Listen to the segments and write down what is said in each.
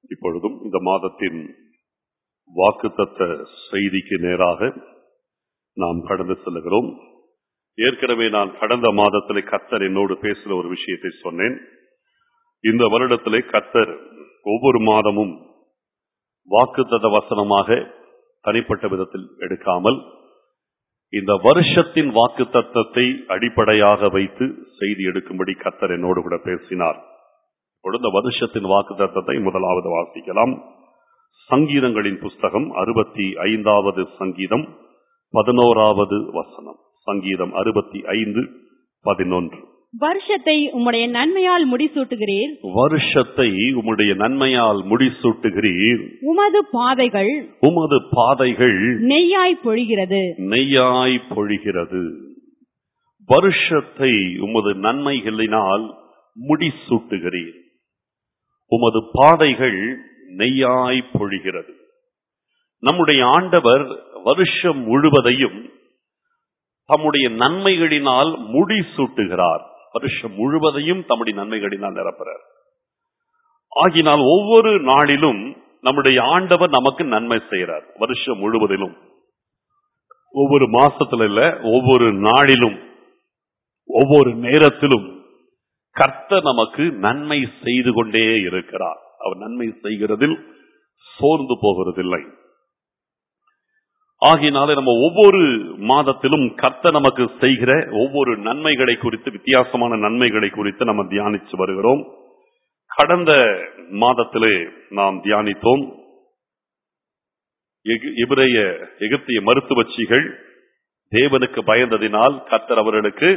இப்பொழுதும் இந்த மாதத்தின் வாக்குத்தத்த செய்திக்கு நேராக நாம் கடந்து செல்லுகிறோம் ஏற்கனவே நான் கடந்த மாதத்திலே கத்தர் என்னோடு பேசுகிற ஒரு விஷயத்தை சொன்னேன் இந்த வருடத்திலே கத்தர் ஒவ்வொரு மாதமும் வாக்குத்தத்த வசனமாக தனிப்பட்ட விதத்தில் எடுக்காமல் இந்த வருஷத்தின் வாக்கு தத்தத்தை அடிப்படையாக வைத்து செய்தி எடுக்கும்படி கத்தர் என்னோடு கூட பேசினார் இப்பொழுது இந்த வருஷத்தின் வாக்கு தத்தத்தை முதலாவது வாசிக்கலாம் சங்கீதங்களின் புஸ்தகம் அறுபத்தி ஐந்தாவது சங்கீதம் பதினோராவது வசனம் சங்கீதம் அறுபத்தி ஐந்து பதினொன்று வருஷத்தை உம்முடைய நன்மையால் முடிசூட்டுகிறீர் வருஷத்தை உம்முடைய நன்மையால் முடிசூட்டுகிறீர் உமது பாதைகள் உமது பாதைகள் நெய்யாய் பொழிகிறது நெய்யாய் பொழிகிறது வருஷத்தை உமது நன்மைகளினால் முடிசூட்டுகிறீர் உமது பாதைகள் நெய்யாய் பொழிகிறது நம்முடைய ஆண்டவர் வருஷம் முழுவதையும் தம்முடைய நன்மைகளினால் முடிசூட்டுகிறார் வருஷம் முழுவதையும் தம்முடைய நன்மைகளினால் நிரப்புறார் ஆகினால் ஒவ்வொரு நாளிலும் நம்முடைய ஆண்டவர் நமக்கு நன்மை செய்கிறார் வருஷம் முழுவதிலும் ஒவ்வொரு மாசத்துல இல்ல ஒவ்வொரு நாளிலும் ஒவ்வொரு நேரத்திலும் கர்த்தர் நமக்கு நன்மை செய்து கொண்டே இருக்கிறார் அவர் நன்மை செய்கிறதில் சோர்ந்து போகிறதில்லை ஆகினாலே நம்ம ஒவ்வொரு மாதத்திலும் கர்த்த நமக்கு செய்கிற ஒவ்வொரு நன்மைகளை குறித்து வித்தியாசமான நன்மைகளை குறித்து நம்ம தியானிச்சு வருகிறோம் கடந்த மாதத்திலே நாம் தியானித்தோம் எகு- எபிரேய எகிப்திய மருத்துவச்சிகள் தேவனுக்கு பயந்ததினால் கர்த்தர் அவர்களுக்கு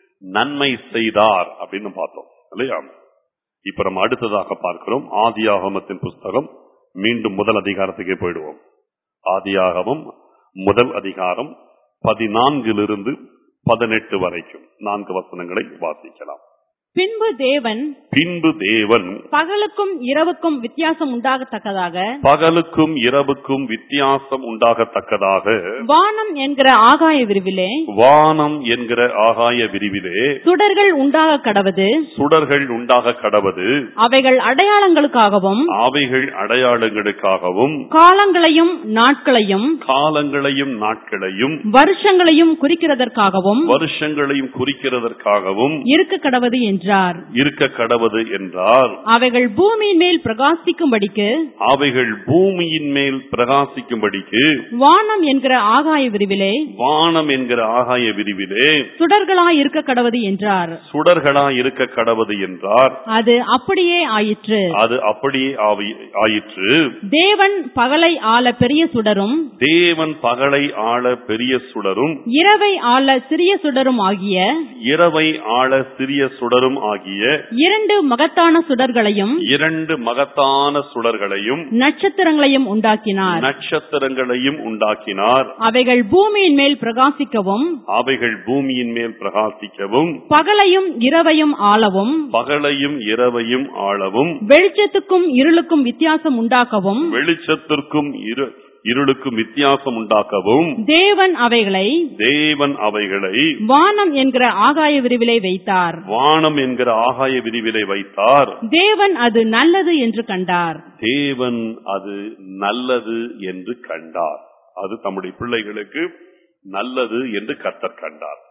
நன்மை செய்தார் அப்படின்னு பார்த்தோம் இல்லையா இப்ப நம்ம அடுத்ததாக பார்க்கிறோம் ஆதியாகமத்தின் புஸ்தகம் மீண்டும் முதல் அதிகாரத்துக்கே போயிடுவோம் ஆதியாகமம் முதல் அதிகாரம் பதினான்கிலிருந்து பதினெட்டு வரைக்கும் நான்கு வசனங்களை வாசிக்கலாம் பின்பு தேவன் பின்பு தேவன் பகலுக்கும் இரவுக்கும் வித்தியாசம் உண்டாகத்தக்கதாக பகலுக்கும் இரவுக்கும் வித்தியாசம் உண்டாகத்தக்கதாக வானம் என்கிற ஆகாய விரிவிலே வானம் என்கிற ஆகாய விரிவிலே சுடர்கள் உண்டாக கடவது சுடர்கள் உண்டாக கடவது அவைகள் அடையாளங்களுக்காகவும் அவைகள் அடையாளங்களுக்காகவும் காலங்களையும் நாட்களையும் காலங்களையும் நாட்களையும் வருஷங்களையும் குறிக்கிறதற்காகவும் வருஷங்களையும் குறிக்கிறதற்காகவும் இருக்க கடவது என்றார் இருக்க கடவது என்றார் அவைகள் பூமியின் மேல் பிரகாசிக்கும்படிக்கு அவைகள் பூமியின் மேல் பிரகாசிக்கும்படிக்கு வானம் என்கிற ஆகாய விரிவிலே வானம் என்கிற ஆகாய விரிவிலே சுடர்களாய் இருக்க கடவது என்றார் சுடர்களா இருக்க கடவது என்றார் அது அப்படியே ஆயிற்று அது அப்படியே ஆவி- ஆயிற்று தேவன் பகலை ஆள பெரிய சுடரும் தேவன் பகலை ஆள பெரிய சுடரும் இரவை ஆள சிறிய சுடரும் ஆகிய இரவை ஆள சிறிய சுடரும் ஆகிய இரண்டு மகத்தான சுடர்களையும் இரண்டு மகத்தான சுடர்களையும் நட்சத்திரங்களையும் உண்டாக்கினார் நட்சத்திரங்களையும் உண்டாக்கினார் அவைகள் பூமியின் மேல் பிரகாசிக்கவும் அவைகள் பூமியின் மேல் பிரகாசிக்கவும் பகலையும் இரவையும் ஆளவும் பகலையும் இரவையும் ஆளவும் வெளிச்சத்துக்கும் இருளுக்கும் வித்தியாசம் உண்டாக்கவும் வெளிச்சத்திற்கும் இரு- இருளுக்கும் வித்தியாசம் உண்டாக்கவும் தேவன் அவைகளை தேவன் அவைகளை வானம் என்கிற ஆகாய விரிவிலை வைத்தார் வானம் என்கிற ஆகாய விரிவிலை வைத்தார் தேவன் அது நல்லது என்று கண்டார் தேவன் அது நல்லது என்று கண்டார் அது தம்முடைய பிள்ளைகளுக்கு நல்லது என்று கர்த்தர் கண்டார்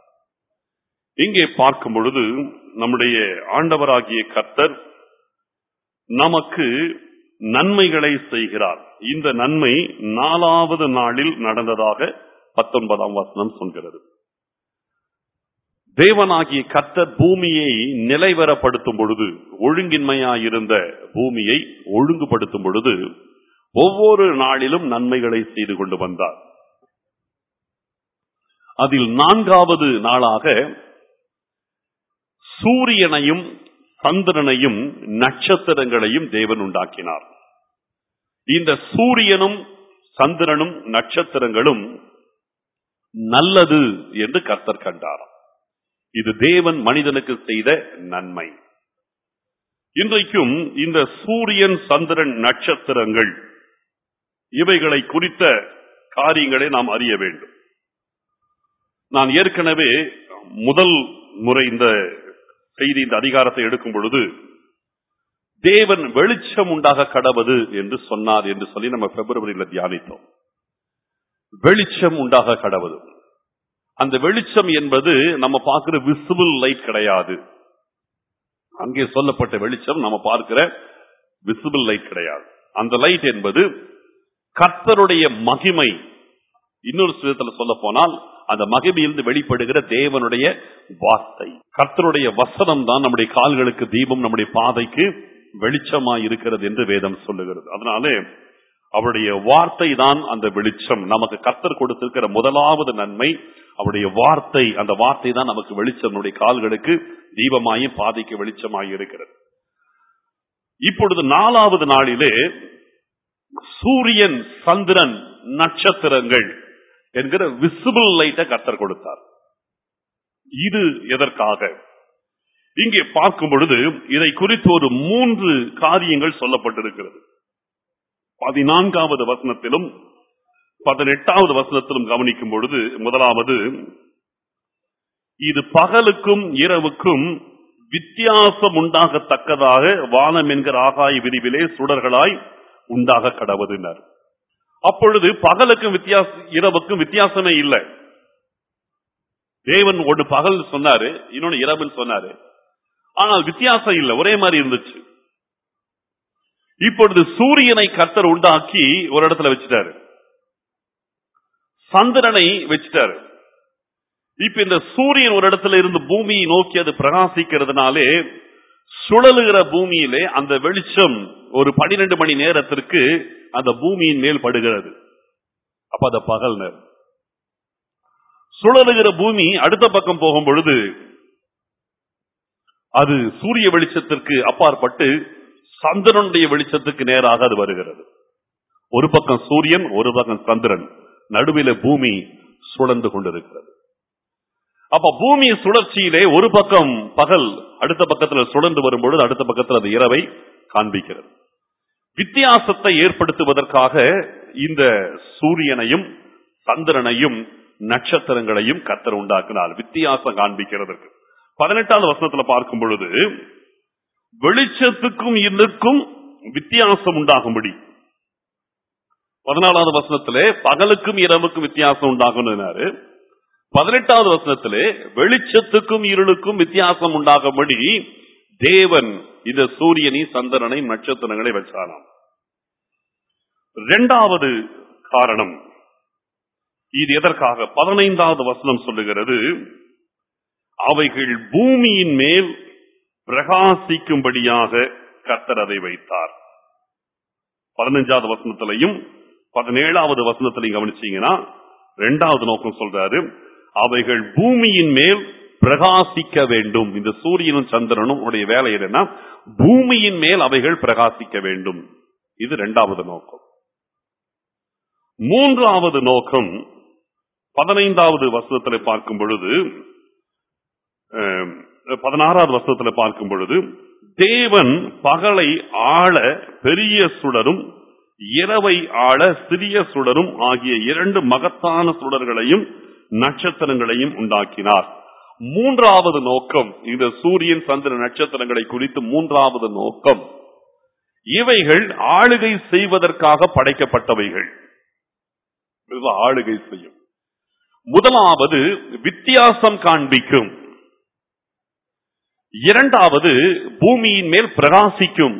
இங்கே பார்க்கும் பொழுது நம்முடைய ஆண்டவராகிய கர்த்தர் நமக்கு நன்மைகளை செய்கிறார் இந்த நன்மை நாலாவது நாளில் நடந்ததாக பத்தொன்பதாம் வசனம் சொல்கிறது தேவனாகிய கர்த்தர் பூமியை நிலைவரப்படுத்தும் பொழுது ஒழுங்கின்மையாயிருந்த பூமியை ஒழுங்குபடுத்தும் பொழுது ஒவ்வொரு நாளிலும் நன்மைகளை செய்து கொண்டு வந்தார் அதில் நான்காவது நாளாக சூரியனையும் சந்திரனையும் நட்சத்திரங்களையும் தேவன் உண்டாக்கினார் இந்த சூரியனும் சந்திரனும் நட்சத்திரங்களும் நல்லது என்று கர்த்தர் கண்டார் இது தேவன் மனிதனுக்கு செய்த நன்மை இன்றைக்கும் இந்த சூரியன் சந்திரன் நட்சத்திரங்கள் இவைகளை குறித்த காரியங்களை நாம் அறிய வேண்டும் நான் ஏற்கனவே முதல் முறை இந்த செய்தி இந்த அதிகாரத்தை எடுக்கும் பொழுது தேவன் வெளிச்சம் உண்டாக கடவது என்று சொன்னார் என்று சொல்லி நம்ம பிப்ரவரியில தியானித்தோம் வெளிச்சம் உண்டாக கடவது அந்த வெளிச்சம் என்பது நம்ம பார்க்கிற விசிபிள் லைட் கிடையாது அங்கே சொல்லப்பட்ட வெளிச்சம் நம்ம பார்க்கிற விசிபிள் லைட் கிடையாது அந்த லைட் என்பது கர்த்தருடைய மகிமை இன்னொரு சுயத்துல சொல்ல போனால் அந்த மகிமையிலிருந்து வெளிப்படுகிற தேவனுடைய வார்த்தை கர்த்தருடைய வசனம் தான் நம்முடைய கால்களுக்கு தீபம் நம்முடைய பாதைக்கு வெளிச்சமாய் இருக்கிறது என்று வேதம் சொல்லுகிறது அதனாலே அவருடைய வார்த்தை தான் அந்த வெளிச்சம் நமக்கு கர்த்தர் கொடுத்திருக்கிற முதலாவது நன்மை அவருடைய வார்த்தை அந்த வார்த்தை தான் நமக்கு வெளிச்சம் நம்முடைய கால்களுக்கு தீபமாயும் பாதைக்கு வெளிச்சமாய் இருக்கிறது இப்பொழுது நாலாவது நாளிலே சூரியன் சந்திரன் நட்சத்திரங்கள் என்கிற விசிபிள் லைட்டை கர்த்தர் கொடுத்தார் இது எதற்காக இங்கே பார்க்கும் பொழுது இதை குறித்து ஒரு மூன்று காரியங்கள் சொல்லப்பட்டிருக்கிறது பதினான்காவது வசனத்திலும் பதினெட்டாவது வசனத்திலும் கவனிக்கும் பொழுது முதலாவது இது பகலுக்கும் இரவுக்கும் வித்தியாசம் உண்டாகத்தக்கதாக வானம் என்கிற ஆகாய விரிவிலே சுடர்களாய் உண்டாக கடவுதினர் அப்பொழுது பகலுக்கும் வித்தியாசம் இரவுக்கும் வித்தியாசமே இல்லை தேவன் ஒன்று பகல் சொன்னாரு இன்னொன்னு இரவுன்னு சொன்னாரு ஆனால் வித்தியாசம் இல்லை ஒரே மாதிரி இருந்துச்சு இப்பொழுது சூரியனை கர்த்தர் உண்டாக்கி ஒரு இடத்துல வச்சுட்டாரு சந்திரனை வச்சுட்டாரு இப்ப இந்த சூரியன் ஒரு இடத்துல இருந்து பூமியை நோக்கி அது பிரகாசிக்கிறதுனாலே சுழலுகிற பூமியிலே அந்த வெளிச்சம் ஒரு பனிரெண்டு மணி நேரத்திற்கு அந்த பூமியின் மேல் படுகிறது அப்ப அது பகல் நேரம் சுழலுகிற பூமி அடுத்த பக்கம் போகும் பொழுது அது சூரிய வெளிச்சத்திற்கு அப்பாற்பட்டு சந்திரனுடைய வெளிச்சத்துக்கு நேராக அது வருகிறது ஒரு பக்கம் சூரியன் ஒரு பக்கம் சந்திரன் நடுவில பூமி சுழந்து கொண்டிருக்கிறது அப்ப பூமி சுழற்சியிலே ஒரு பக்கம் பகல் அடுத்த பக்கத்துல சுழந்து வரும்பொழுது அடுத்த பக்கத்தில் அது இரவை காண்பிக்கிறது வித்தியாசத்தை ஏற்படுத்துவதற்காக இந்த சூரியனையும் சந்திரனையும் நட்சத்திரங்களையும் கத்தர் உண்டாக்கினார் வித்தியாசம் காண்பிக்கிறதற்கு பதினெட்டாவது வசனத்துல பார்க்கும் பொழுது வெளிச்சத்துக்கும் இன்னுக்கும் வித்தியாசம் உண்டாகும்படி பதினாலாவது வசனத்திலே பகலுக்கும் இரவுக்கும் வித்தியாசம் உண்டாகணும்னாரு பதினெட்டாவது வசனத்திலே வெளிச்சத்துக்கும் இருளுக்கும் வித்தியாசம் உண்டாகும்படி தேவன் இந்த சூரியனை சந்திரனை நட்சத்திரங்களை வச்சாராம் இரண்டாவது காரணம் இது எதற்காக பதினைந்தாவது வசனம் சொல்லுகிறது அவைகள் பூமியின் மேல் பிரகாசிக்கும்படியாக கர்த்தர் அதை வைத்தார் பதினஞ்சாவது வசனத்திலையும் பதினேழாவது வசனத்திலையும் கவனிச்சீங்கன்னா இரண்டாவது நோக்கம் சொல்றாரு அவைகள் பூமியின் மேல் பிரகாசிக்க வேண்டும் இந்த சூரியனும் சந்திரனும் உடைய வேலை என்னன்னா பூமியின் மேல் அவைகள் பிரகாசிக்க வேண்டும் இது இரண்டாவது நோக்கம் மூன்றாவது நோக்கம் பதினைந்தாவது வசனத்தில் பார்க்கும் பொழுது அஹ், பதினாறாவது வசனத்தில் பார்க்கும் பொழுது தேவன் பகலை ஆள பெரிய சுடரும் இரவை ஆள சிறிய சுடரும் ஆகிய இரண்டு மகத்தான சுடர்களையும் நட்சத்திரங்களையும் உண்டாக்கினார் மூன்றாவது நோக்கம் இந்த சூரியன் சந்திர நட்சத்திரங்களை குறித்து மூன்றாவது நோக்கம் இவைகள் ஆளுகை செய்வதற்காக படைக்கப்பட்டவைகள் இதுதான் ஆளுகை செய்யும் முதலாவது வித்தியாசம் காண்பிக்கும் இரண்டாவது பூமியின் மேல் பிரகாசிக்கும்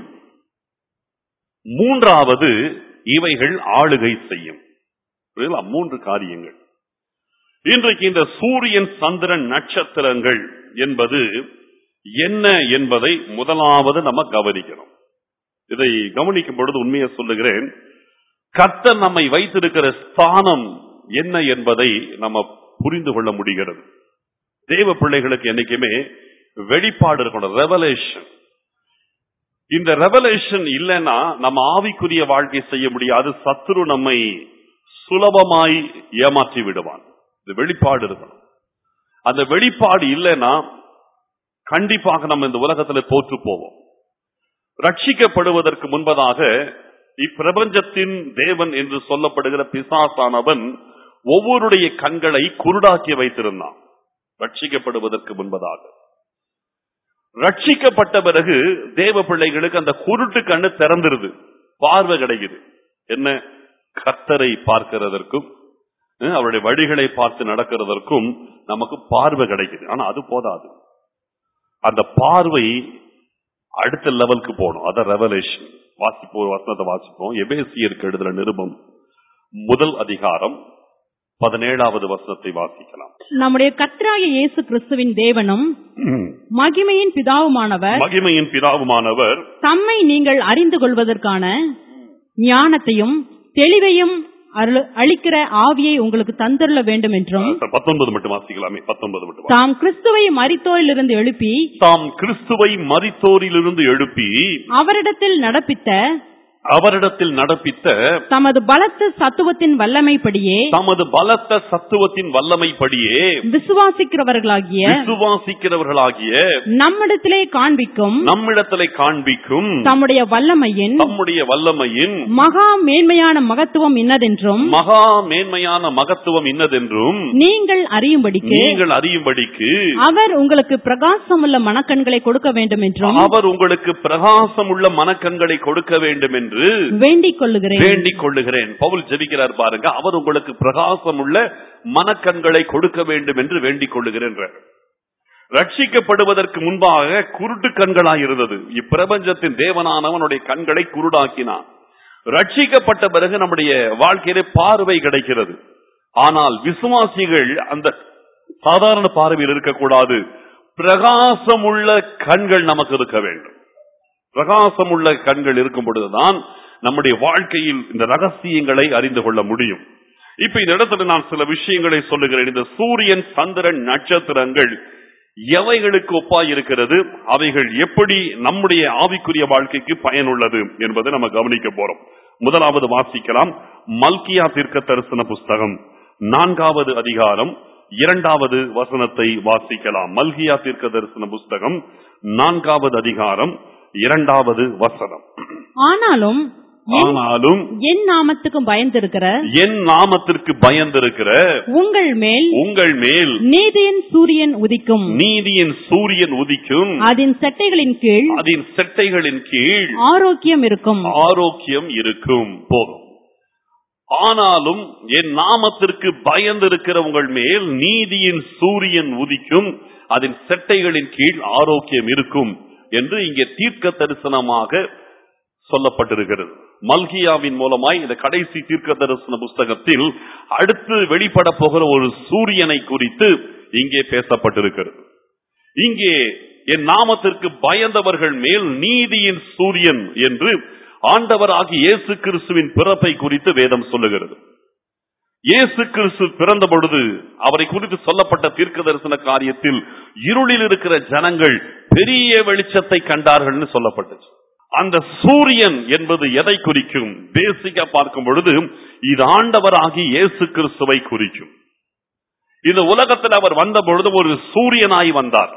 மூன்றாவது இவைகள் ஆளுகை செய்யும் புரியுதா? மூன்று காரியங்கள் இன்றைக்கு இந்த சூரியன் சந்திரன் நட்சத்திரங்கள் என்பது என்ன என்பதை முதலாவது நம்ம கவனிக்கணும் இதை கவனிக்கும் பொழுது உண்மையை சொல்லுகிறேன் கர்த்தர் நம்மை வைத்திருக்கிற ஸ்தானம் என்ன என்பதை நம்ம புரிந்து கொள்ள முடிகிறது தேவ பிள்ளைகளுக்கு என்னைக்குமே வெளிப்பாடு இருக்கணும் ரெவலேஷன் இந்த ரெவலேஷன் இல்லைன்னா நம்ம ஆவிக்குரிய வாழ்க்கை செய்ய முடியாது சத்துரு நம்மை சுலபமாய் ஏமாற்றி விடுவான் இந்த வெளிப்பாடு இருக்கணும் அந்த வெளிப்பாடு இல்லைன்னா கண்டிப்பாக நம்ம இந்த உலகத்துல தோற்று போவோம் ரட்சிக்கப்படுவதற்கு முன்பதாக இப்பிரபஞ்சத்தின் தேவன் என்று சொல்லப்படுகிற பிசாசானவன் ஒவ்வொருடைய கண்களை குருடாக்கி வைத்திருந்தான் ரட்சிக்கப்படுவதற்கு முன்பதாக ரட்சிக்கப்பட்ட பிறகு தேவ பிள்ளைகளுக்கு அந்த குருட்டு கண்ணு திறந்துருது பார்வை கிடைக்குது என்ன கர்த்தரை பார்க்கிறதற்கும் அஹ், அவருடைய வழிகளை பார்த்து நடக்கிறதற்கும் நமக்கு பார்வை கிடைக்குது ஆனா அது போதாது அந்த பார்வை அடுத்த லெவலுக்கு போகணும் அதான் ரெவலேஷன் வாசிப்போம் ஒரு வசனத்தை வாசிப்போம் எபேசியருக்கு எழுதுற நிருபம் முதல் அதிகாரம் பதினேழாவது வசனத்தை வாசிக்கலாம் நம்முடைய கர்த்தராகிய இயேசு கிறிஸ்துவின் தேவனும் மகிமையின் பிதாவுமானவர் மகிமையின் பிதாவுமானவர் தம்மை நீங்கள் அறிந்து கொள்வதற்கான ஞானத்தையும் தெளிவையும் அருள- அளிக்கிற ஆவியை உங்களுக்கு தந்துள்ள வேண்டும் என்றும் பத்தொன்பது மட்டும் வாசிக்கலாமே பத்தொன்பது மட்டும் வாசி. தாம் கிறிஸ்துவை மரித்தோரிலிருந்து எழுப்பி தாம் கிறிஸ்துவை மரித்தோரிலிருந்து எழுப்பி அவரிடத்தில் நடப்பித்த அவரிடத்தில் நடப்பித்த தமது பலத்த சத்துவத்தின் வல்லமைப்படியே தமது பலத்த சத்துவத்தின் வல்லமைப்படியே விசுவாசிக்கிறவர்களாகிய விசுவாசிக்கிறவர்களாகிய நம்மிடத்திலே காண்பிக்கும் நம்மிடத்திலே காண்பிக்கும் தம்முடைய வல்லமையின் நம்முடைய வல்லமையின் மகா மேன்மையான மகத்துவம் இன்னதென்றும் மகா மேன்மையான மகத்துவம் இன்னதென்றும் நீங்கள் அறியும்படிக்கு நீங்கள் அறியும்படிக்கு அவர் உங்களுக்கு பிரகாசமுள்ள மனக்கண்களை கொடுக்க வேண்டும் என்றும் அவர் உங்களுக்கு பிரகாசம் உள்ள மனக்கண்களை கொடுக்க வேண்டும் என்று வேண்டிக் கொள்ளுகிறேன் வேண்டிக் கொள்ளுகிறேன் பவுல் ஜெபிக்கிறார் பாருங்க அவர் உங்களுக்கு பிரகாசம் உள்ள மனக்கண்களை கொடுக்க வேண்டும் என்று வேண்டிக் கொள்ளுகிறேன் ரட்சிக்கப்படுவதற்கு முன்பாக குருட்டு கண்களாய் இருந்தது இப்பிரபஞ்சத்தின் தேவனானவனுடைய கண்களை குருடாக்கினான் ரட்சிக்கப்பட்ட பிறகு நம்முடைய வாழ்க்கையிலே பார்வை கிடைக்கிறது ஆனால் விசுவாசிகள் அந்த சாதாரண பார்வையில் இருக்கக்கூடாது பிரகாசமுள்ள கண்கள் நமக்கு இருக்க வேண்டும் பிரகாசமுள்ள கண்கள் இருக்கும் பொழுதுதான் நம்முடைய வாழ்க்கையில் இந்த ரகசியங்களை அறிந்து கொள்ள முடியும் இப்ப இந்த இடத்துல நான் சில விஷயங்களை சொல்லுகிறேன் இந்த சூரியன் சந்திரன் நட்சத்திரங்கள் எவைகளுக்கு ஒப்பாய் இருக்கிறது அவைகள் எப்படி நம்முடைய ஆவிக்குரிய வாழ்க்கைக்கு பயனுள்ளது என்பதை நம்ம கவனிக்க போறோம் முதலாவது வாசிக்கலாம் மல்கியா தீர்க்க தரிசன புஸ்தகம் நான்காவது அதிகாரம் இரண்டாவது வசனத்தை வாசிக்கலாம் மல்கியா தீர்க்க தரிசன புஸ்தகம் நான்காவது அதிகாரம் இரண்டாவது வசனம் ஆனாலும் என்- ஆனாலும் என் நாமத்துக்கு பயந்திருக்கிற என் நாமத்திற்கு பயந்திருக்கிற உங்கள் மேல் உங்கள் மேல் நீதியின் சூரியன் உதிக்கும் நீதியின் சூரியன் உதிக்கும் அதன் செட்டைகளின் கீழ் அதன் செட்டைகளின் கீழ் ஆரோக்கியம் இருக்கும் ஆரோக்கியம் இருக்கும் போதும் ஆனாலும் என் நாமத்திற்கு பயந்திருக்கிற உங்கள் மேல் நீதியின் சூரியன் உதிக்கும் அதன் செட்டைகளின் கீழ் ஆரோக்கியம் இருக்கும் என்று இங்கே தீர்க்க தரிசனமாக சொல்லப்பட்டிருக்கிறது மல்கியாவின் மூலமாய் இந்த கடைசி தீர்க்க தரிசன புஸ்தகத்தில் அடுத்து வெளிப்பட போகிற ஒரு சூரியனை குறித்து இங்கே பேசப்பட்டிருக்கிறது இங்கே என் நாமத்திற்கு பயந்தவர்கள் மேல் நீதியின் சூரியன் என்று ஆண்டவராகி இயேசு கிறிஸ்துவின் பிறப்பை குறித்து வேதம் சொல்லுகிறது இயேசு கிறிஸ்து பிறந்த பொழுது அவரை குறித்து சொல்லப்பட்ட தீர்க்க தரிசன காரியத்தில் இருளில் இருக்கிற ஜனங்கள் பெரிய வெளிச்சத்தை கண்டார்கள்னு சொல்லப்பட்டுச்சு அந்த சூரியன் என்பது எதை குறிக்கும் பேசிக்கா பார்க்கும் பொழுது இது ஆண்டவராகி இயேசு கிறிஸ்துவை குறிக்கும் இந்த உலகத்தில் அவர் வந்த பொழுது ஒரு சூரியனாய் வந்தார்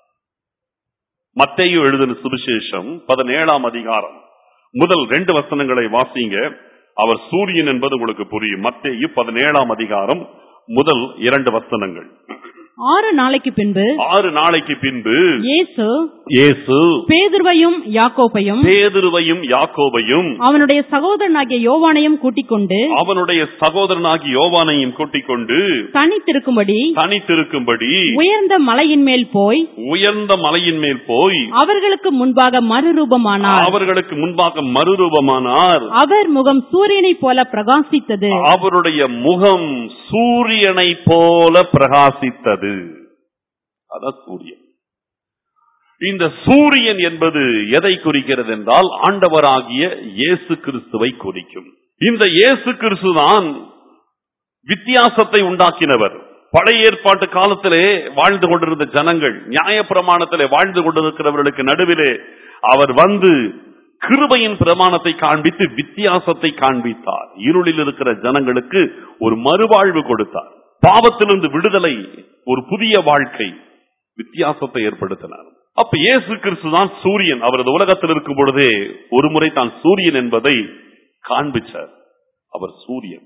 மத்தேயு எழுதின சுவிசேஷம் பதினேழாம் அதிகாரம் முதல் ரெண்டு வசனங்களை வாசிங்க அவர் சூரியன் என்பது உங்களுக்கு புரியும் மத்தேயு பதினேழாம் அதிகாரம் முதல் இரண்டு வசனங்கள் ஆறு நாளைக்கு பின்பு ஆறு நாளைக்கு பின்பு இயேசு இயேசு பேதுருவையும் யாக்கோபையும் பேதுருவையும் யாக்கோபையும் அவனுடைய சகோதரனாகிய யோவானையும் கூட்டிக் கொண்டு அவனுடைய சகோதரனாகி யோவானையும் கூட்டிக் கொண்டு தனித்திருக்கும்படி தனித்திருக்கும்படி உயர்ந்த மலையின் மேல் போய் உயர்ந்த மலையின் மேல் போய் அவர்களுக்கு முன்பாக மறுரூபமானார் அவர்களுக்கு முன்பாக மறுரூபமானார் அவர் முகம் சூரியனைப் போல பிரகாசித்தது அவருடைய முகம் சூரியனை போல பிரகாசித்தது அதான் சூரியன் இந்த சூரியன் என்பது எதை குறிக்கிறது என்றால் ஆண்டவராகிய இயேசு கிறிஸ்துவை குறிக்கும் இந்த இயேசு கிறிஸ்து தான் வித்தியாசத்தை உண்டாக்கினவர் பழைய ஏற்பாட்டு காலத்திலே வாழ்ந்து கொண்டிருந்த ஜனங்கள் நியாயப்பிரமாணத்திலே வாழ்ந்து கொண்டிருக்கிறவர்களுக்கு நடுவிலே அவர் வந்து கிருபையின் பிரமாணத்தை காண்பித்து வித்தியாசத்தை காண்பித்தார் இருளில் இருக்கிற ஜனங்களுக்கு ஒரு மறுவாழ்வு கொடுத்தார் பாவத்திலிருந்து விடுதலை ஒரு புதிய வாழ்க்கை வித்தியாசத்தை ஏற்படுத்தினார் அப்ப இயேசு கிறிஸ்து தான் சூரியன் அவரது உலகத்தில் இருக்கும் பொழுதே ஒரு முறை தான் சூரியன் என்பதை காண்பிச்சார் அவர் சூரியன்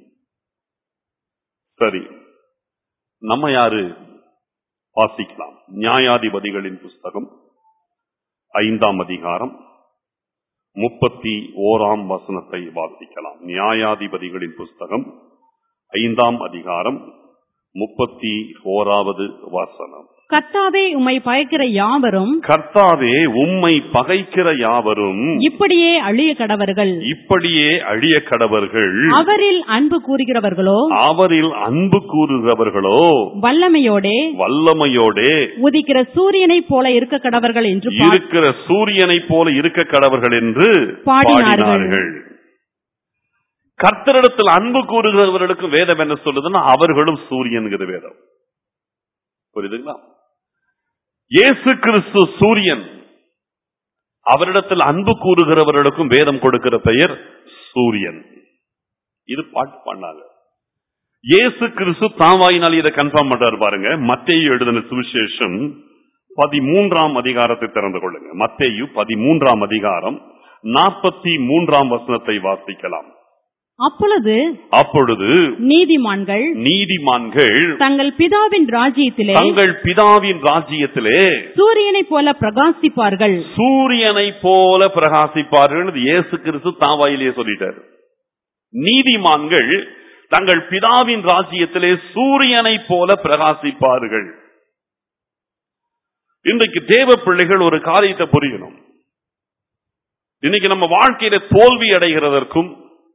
சரி நம்ம யாரு வாசிக்கலாம் நியாயாதிபதிகளின் புஸ்தகம் ஐந்தாம் அதிகாரம் முப்பத்தி ஓராம் வசனத்தை வாசிக்கலாம் நியாயாதிபதிகளின் புஸ்தகம் ஐந்தாம் அதிகாரம் முப்பத்தி ஓராவது வசனம் கர்த்தாவே உம்மை பயக்கிற யாவரும் கர்த்தாவே உம்மை பகைக்கிற யாவரும் இப்படியே அழிய கடவர்கள் இப்படியே அழிய கடவர்கள் அவரில் அன்பு கூறுகிறவர்களோ அவரில் அன்பு கூறுகிறவர்களோ வல்லமையோடே வல்லமையோடே உதிக்கிற சூரியனைப் போல இருக்க கடவர்கள் என்று பார்- இருக்கிற சூரியனைப் போல இருக்க கடவர்கள் என்று பாடினார்கள். பாடினார்கள் கர்த்தரிடத்தில் அன்பு கூறுகிறவர்களுக்கு வேதம் என்ன சொல்லுதுன்னா அவர்களும் சூரியன்கிற வேதம் புரியுதுங்களா இயேசு கிறிஸ்து சூரியன் அவரிடத்தில் அன்பு கூறுகிறவர்களுக்கும் வேதம் கொடுக்கிற பெயர் சூரியன் இது பாட்டு பண்ணாங்க இயேசு கிறிஸ்து தாவாயினால் இதை கன்ஃபார்ம் பண்றாரு பாருங்க மத்தேயு எழுதின சுவிசேஷம் பதிமூன்றாம் அதிகாரத்தை திறந்து கொள்ளுங்க மத்தேயு பதிமூன்றாம் அதிகாரம் நாற்பத்தி மூன்றாம் வசனத்தை வாசிக்கலாம் அப்பொழுது அப்பொழுது நீதிமான்கள் நீதிமான்கள் தங்கள் பிதாவின் ராஜ்யத்திலே தங்கள் பிதாவின் ராஜ்யத்திலே சூரியனைப் போல பிரகாசிப்பார்கள் சூரியனை போல பிரகாசிப்பார்கள் என்று இயேசு கிறிஸ்து தாவாயிலேயே சொல்லிட்டார் நீதிமான்கள் தங்கள் பிதாவின் ராஜ்யத்திலே சூரியனை போல பிரகாசிப்பார்கள் இன்றைக்கு தேவ பிள்ளைகள் ஒரு காரியத்தை புரியணும் இன்னைக்கு நம்ம வாழ்க்கையில தோல்வி அடைகிறதற்கும்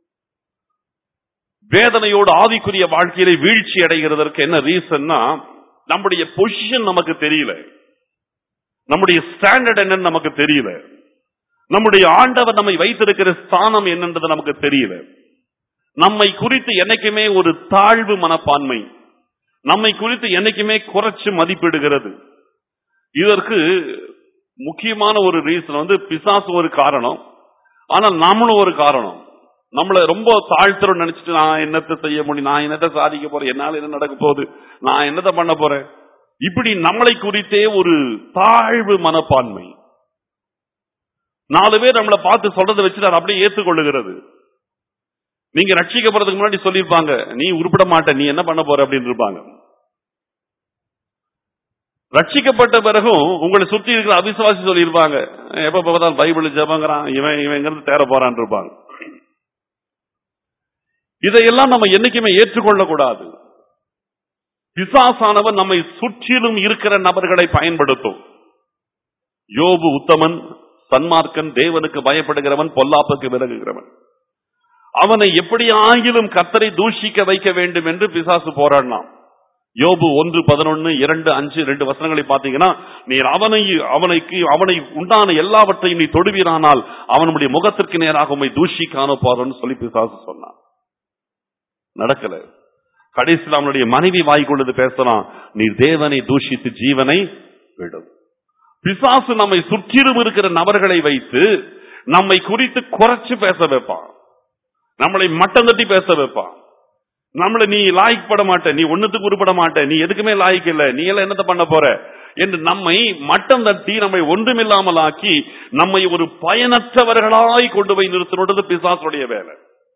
வேதனையோடு ஆவிக்குரிய வாழ்க்கையில வீழ்ச்சி அடைகிறதற்கு என்ன ரீசன்னா நம்முடைய பொசிஷன் நமக்கு தெரியல நம்முடைய ஸ்டாண்டர்ட் என்னன்னு நமக்கு தெரியல நம்முடைய ஆண்டவர் நம்மை வைத்திருக்கிற ஸ்தானம் என்னன்றது நமக்கு தெரியல நம்மை குறித்து என்னைக்குமே ஒரு தாழ்வு மனப்பான்மை நம்மை குறித்து என்னைக்குமே குறைச்சு மதிப்பிடுகிறது இதற்கு முக்கியமான ஒரு ரீசன் வந்து பிசாசு ஒரு காரணம் ஆனால் நாமளும் ஒரு காரணம் நம்மள ரொம்ப தாழ்த்துறோம் நினைச்சிட்டு நான் என்னத்தை செய்ய முடியும் நான் என்னத்தை சாதிக்க போறேன் என்னால என்ன நடக்க போகுது நான் என்னத்தை பண்ண போறேன் இப்படி நம்மளை குறித்தே ஒரு தாழ்வு மனப்பான்மை நாலு பேர் நம்மளை பார்த்து சொல்றதை வச்சுட்டு அதை அப்படியே ஏத்துக்கொள்ளுகிறது நீங்க ரட்சிக்கப்படுறதுக்கு முன்னாடி சொல்லியிருப்பாங்க நீ உருப்பட மாட்ட நீ என்ன பண்ண போற அப்படின்னு இருப்பாங்க ரட்சிக்கப்பட்ட பிறகும் உங்களை சுத்தி இருக்கிற அவிசுவாசி சொல்லியிருப்பாங்க எப்ப பார்த்தாலும் பைபிள் ஜெபங்கிறான் இவன் இவன் எங்கிருந்து தேர போறான் இருப்பாங்க இதையெல்லாம் நம்ம என்னைக்குமே ஏற்றுக்கொள்ள கூடாது பிசாசானவன் நம்மை சுற்றிலும் இருக்கிற நபர்களை பயன்படுத்தும் யோபு உத்தமன் சன்மார்க்கன் தேவனுக்கு பயப்படுகிறவன் பொல்லாப்புக்கு விலகுகிறவன் அவனை எப்படி ஆகிலும் கத்தரை தூஷிக்க வைக்க வேண்டும் என்று பிசாசு போராடினான் யோபு ஒன்று பதினொன்னு இரண்டு அஞ்சு ரெண்டு வசனங்களை பார்த்தீங்கன்னா நீர் அவனை அவனைக்கு அவனை உண்டான எல்லாவற்றையும் நீ தொடுவீரானால் அவனுடைய முகத்திற்கு நேராக உண்மை தூஷிக்க அனுப்பாருன்னு சொல்லி பிசாசு சொன்னான் நடக்கல கடைசியில் அவனுடைய மனைவி வாய் கொண்டது பேசலாம் நீ தேவனை தூஷித்து ஜீவனை விடும் பிசாசு நம்மை சுற்றிலும் இருக்கிற நபர்களை வைத்து நம்மை குறித்து குறைச்சு பேச வைப்பான் நம்மளை மட்டம் தட்டி பேச வைப்பான் நம்மள நீ லாய்க்கப்பட மாட்ட நீ ஒண்ணுத்துக்கு உருப்பட மாட்ட நீ எதுக்குமே லாய்க்கு இல்ல நீ எல்லாம் என்னத்த பண்ண போற என்று நம்மை மட்டம் தட்டி நம்மை ஒன்றுமில்லாமல் ஆக்கி நம்மை ஒரு பயனற்றவர்களாய் கொண்டு போய் நிறுத்தினது பிசாசுடைய வேலை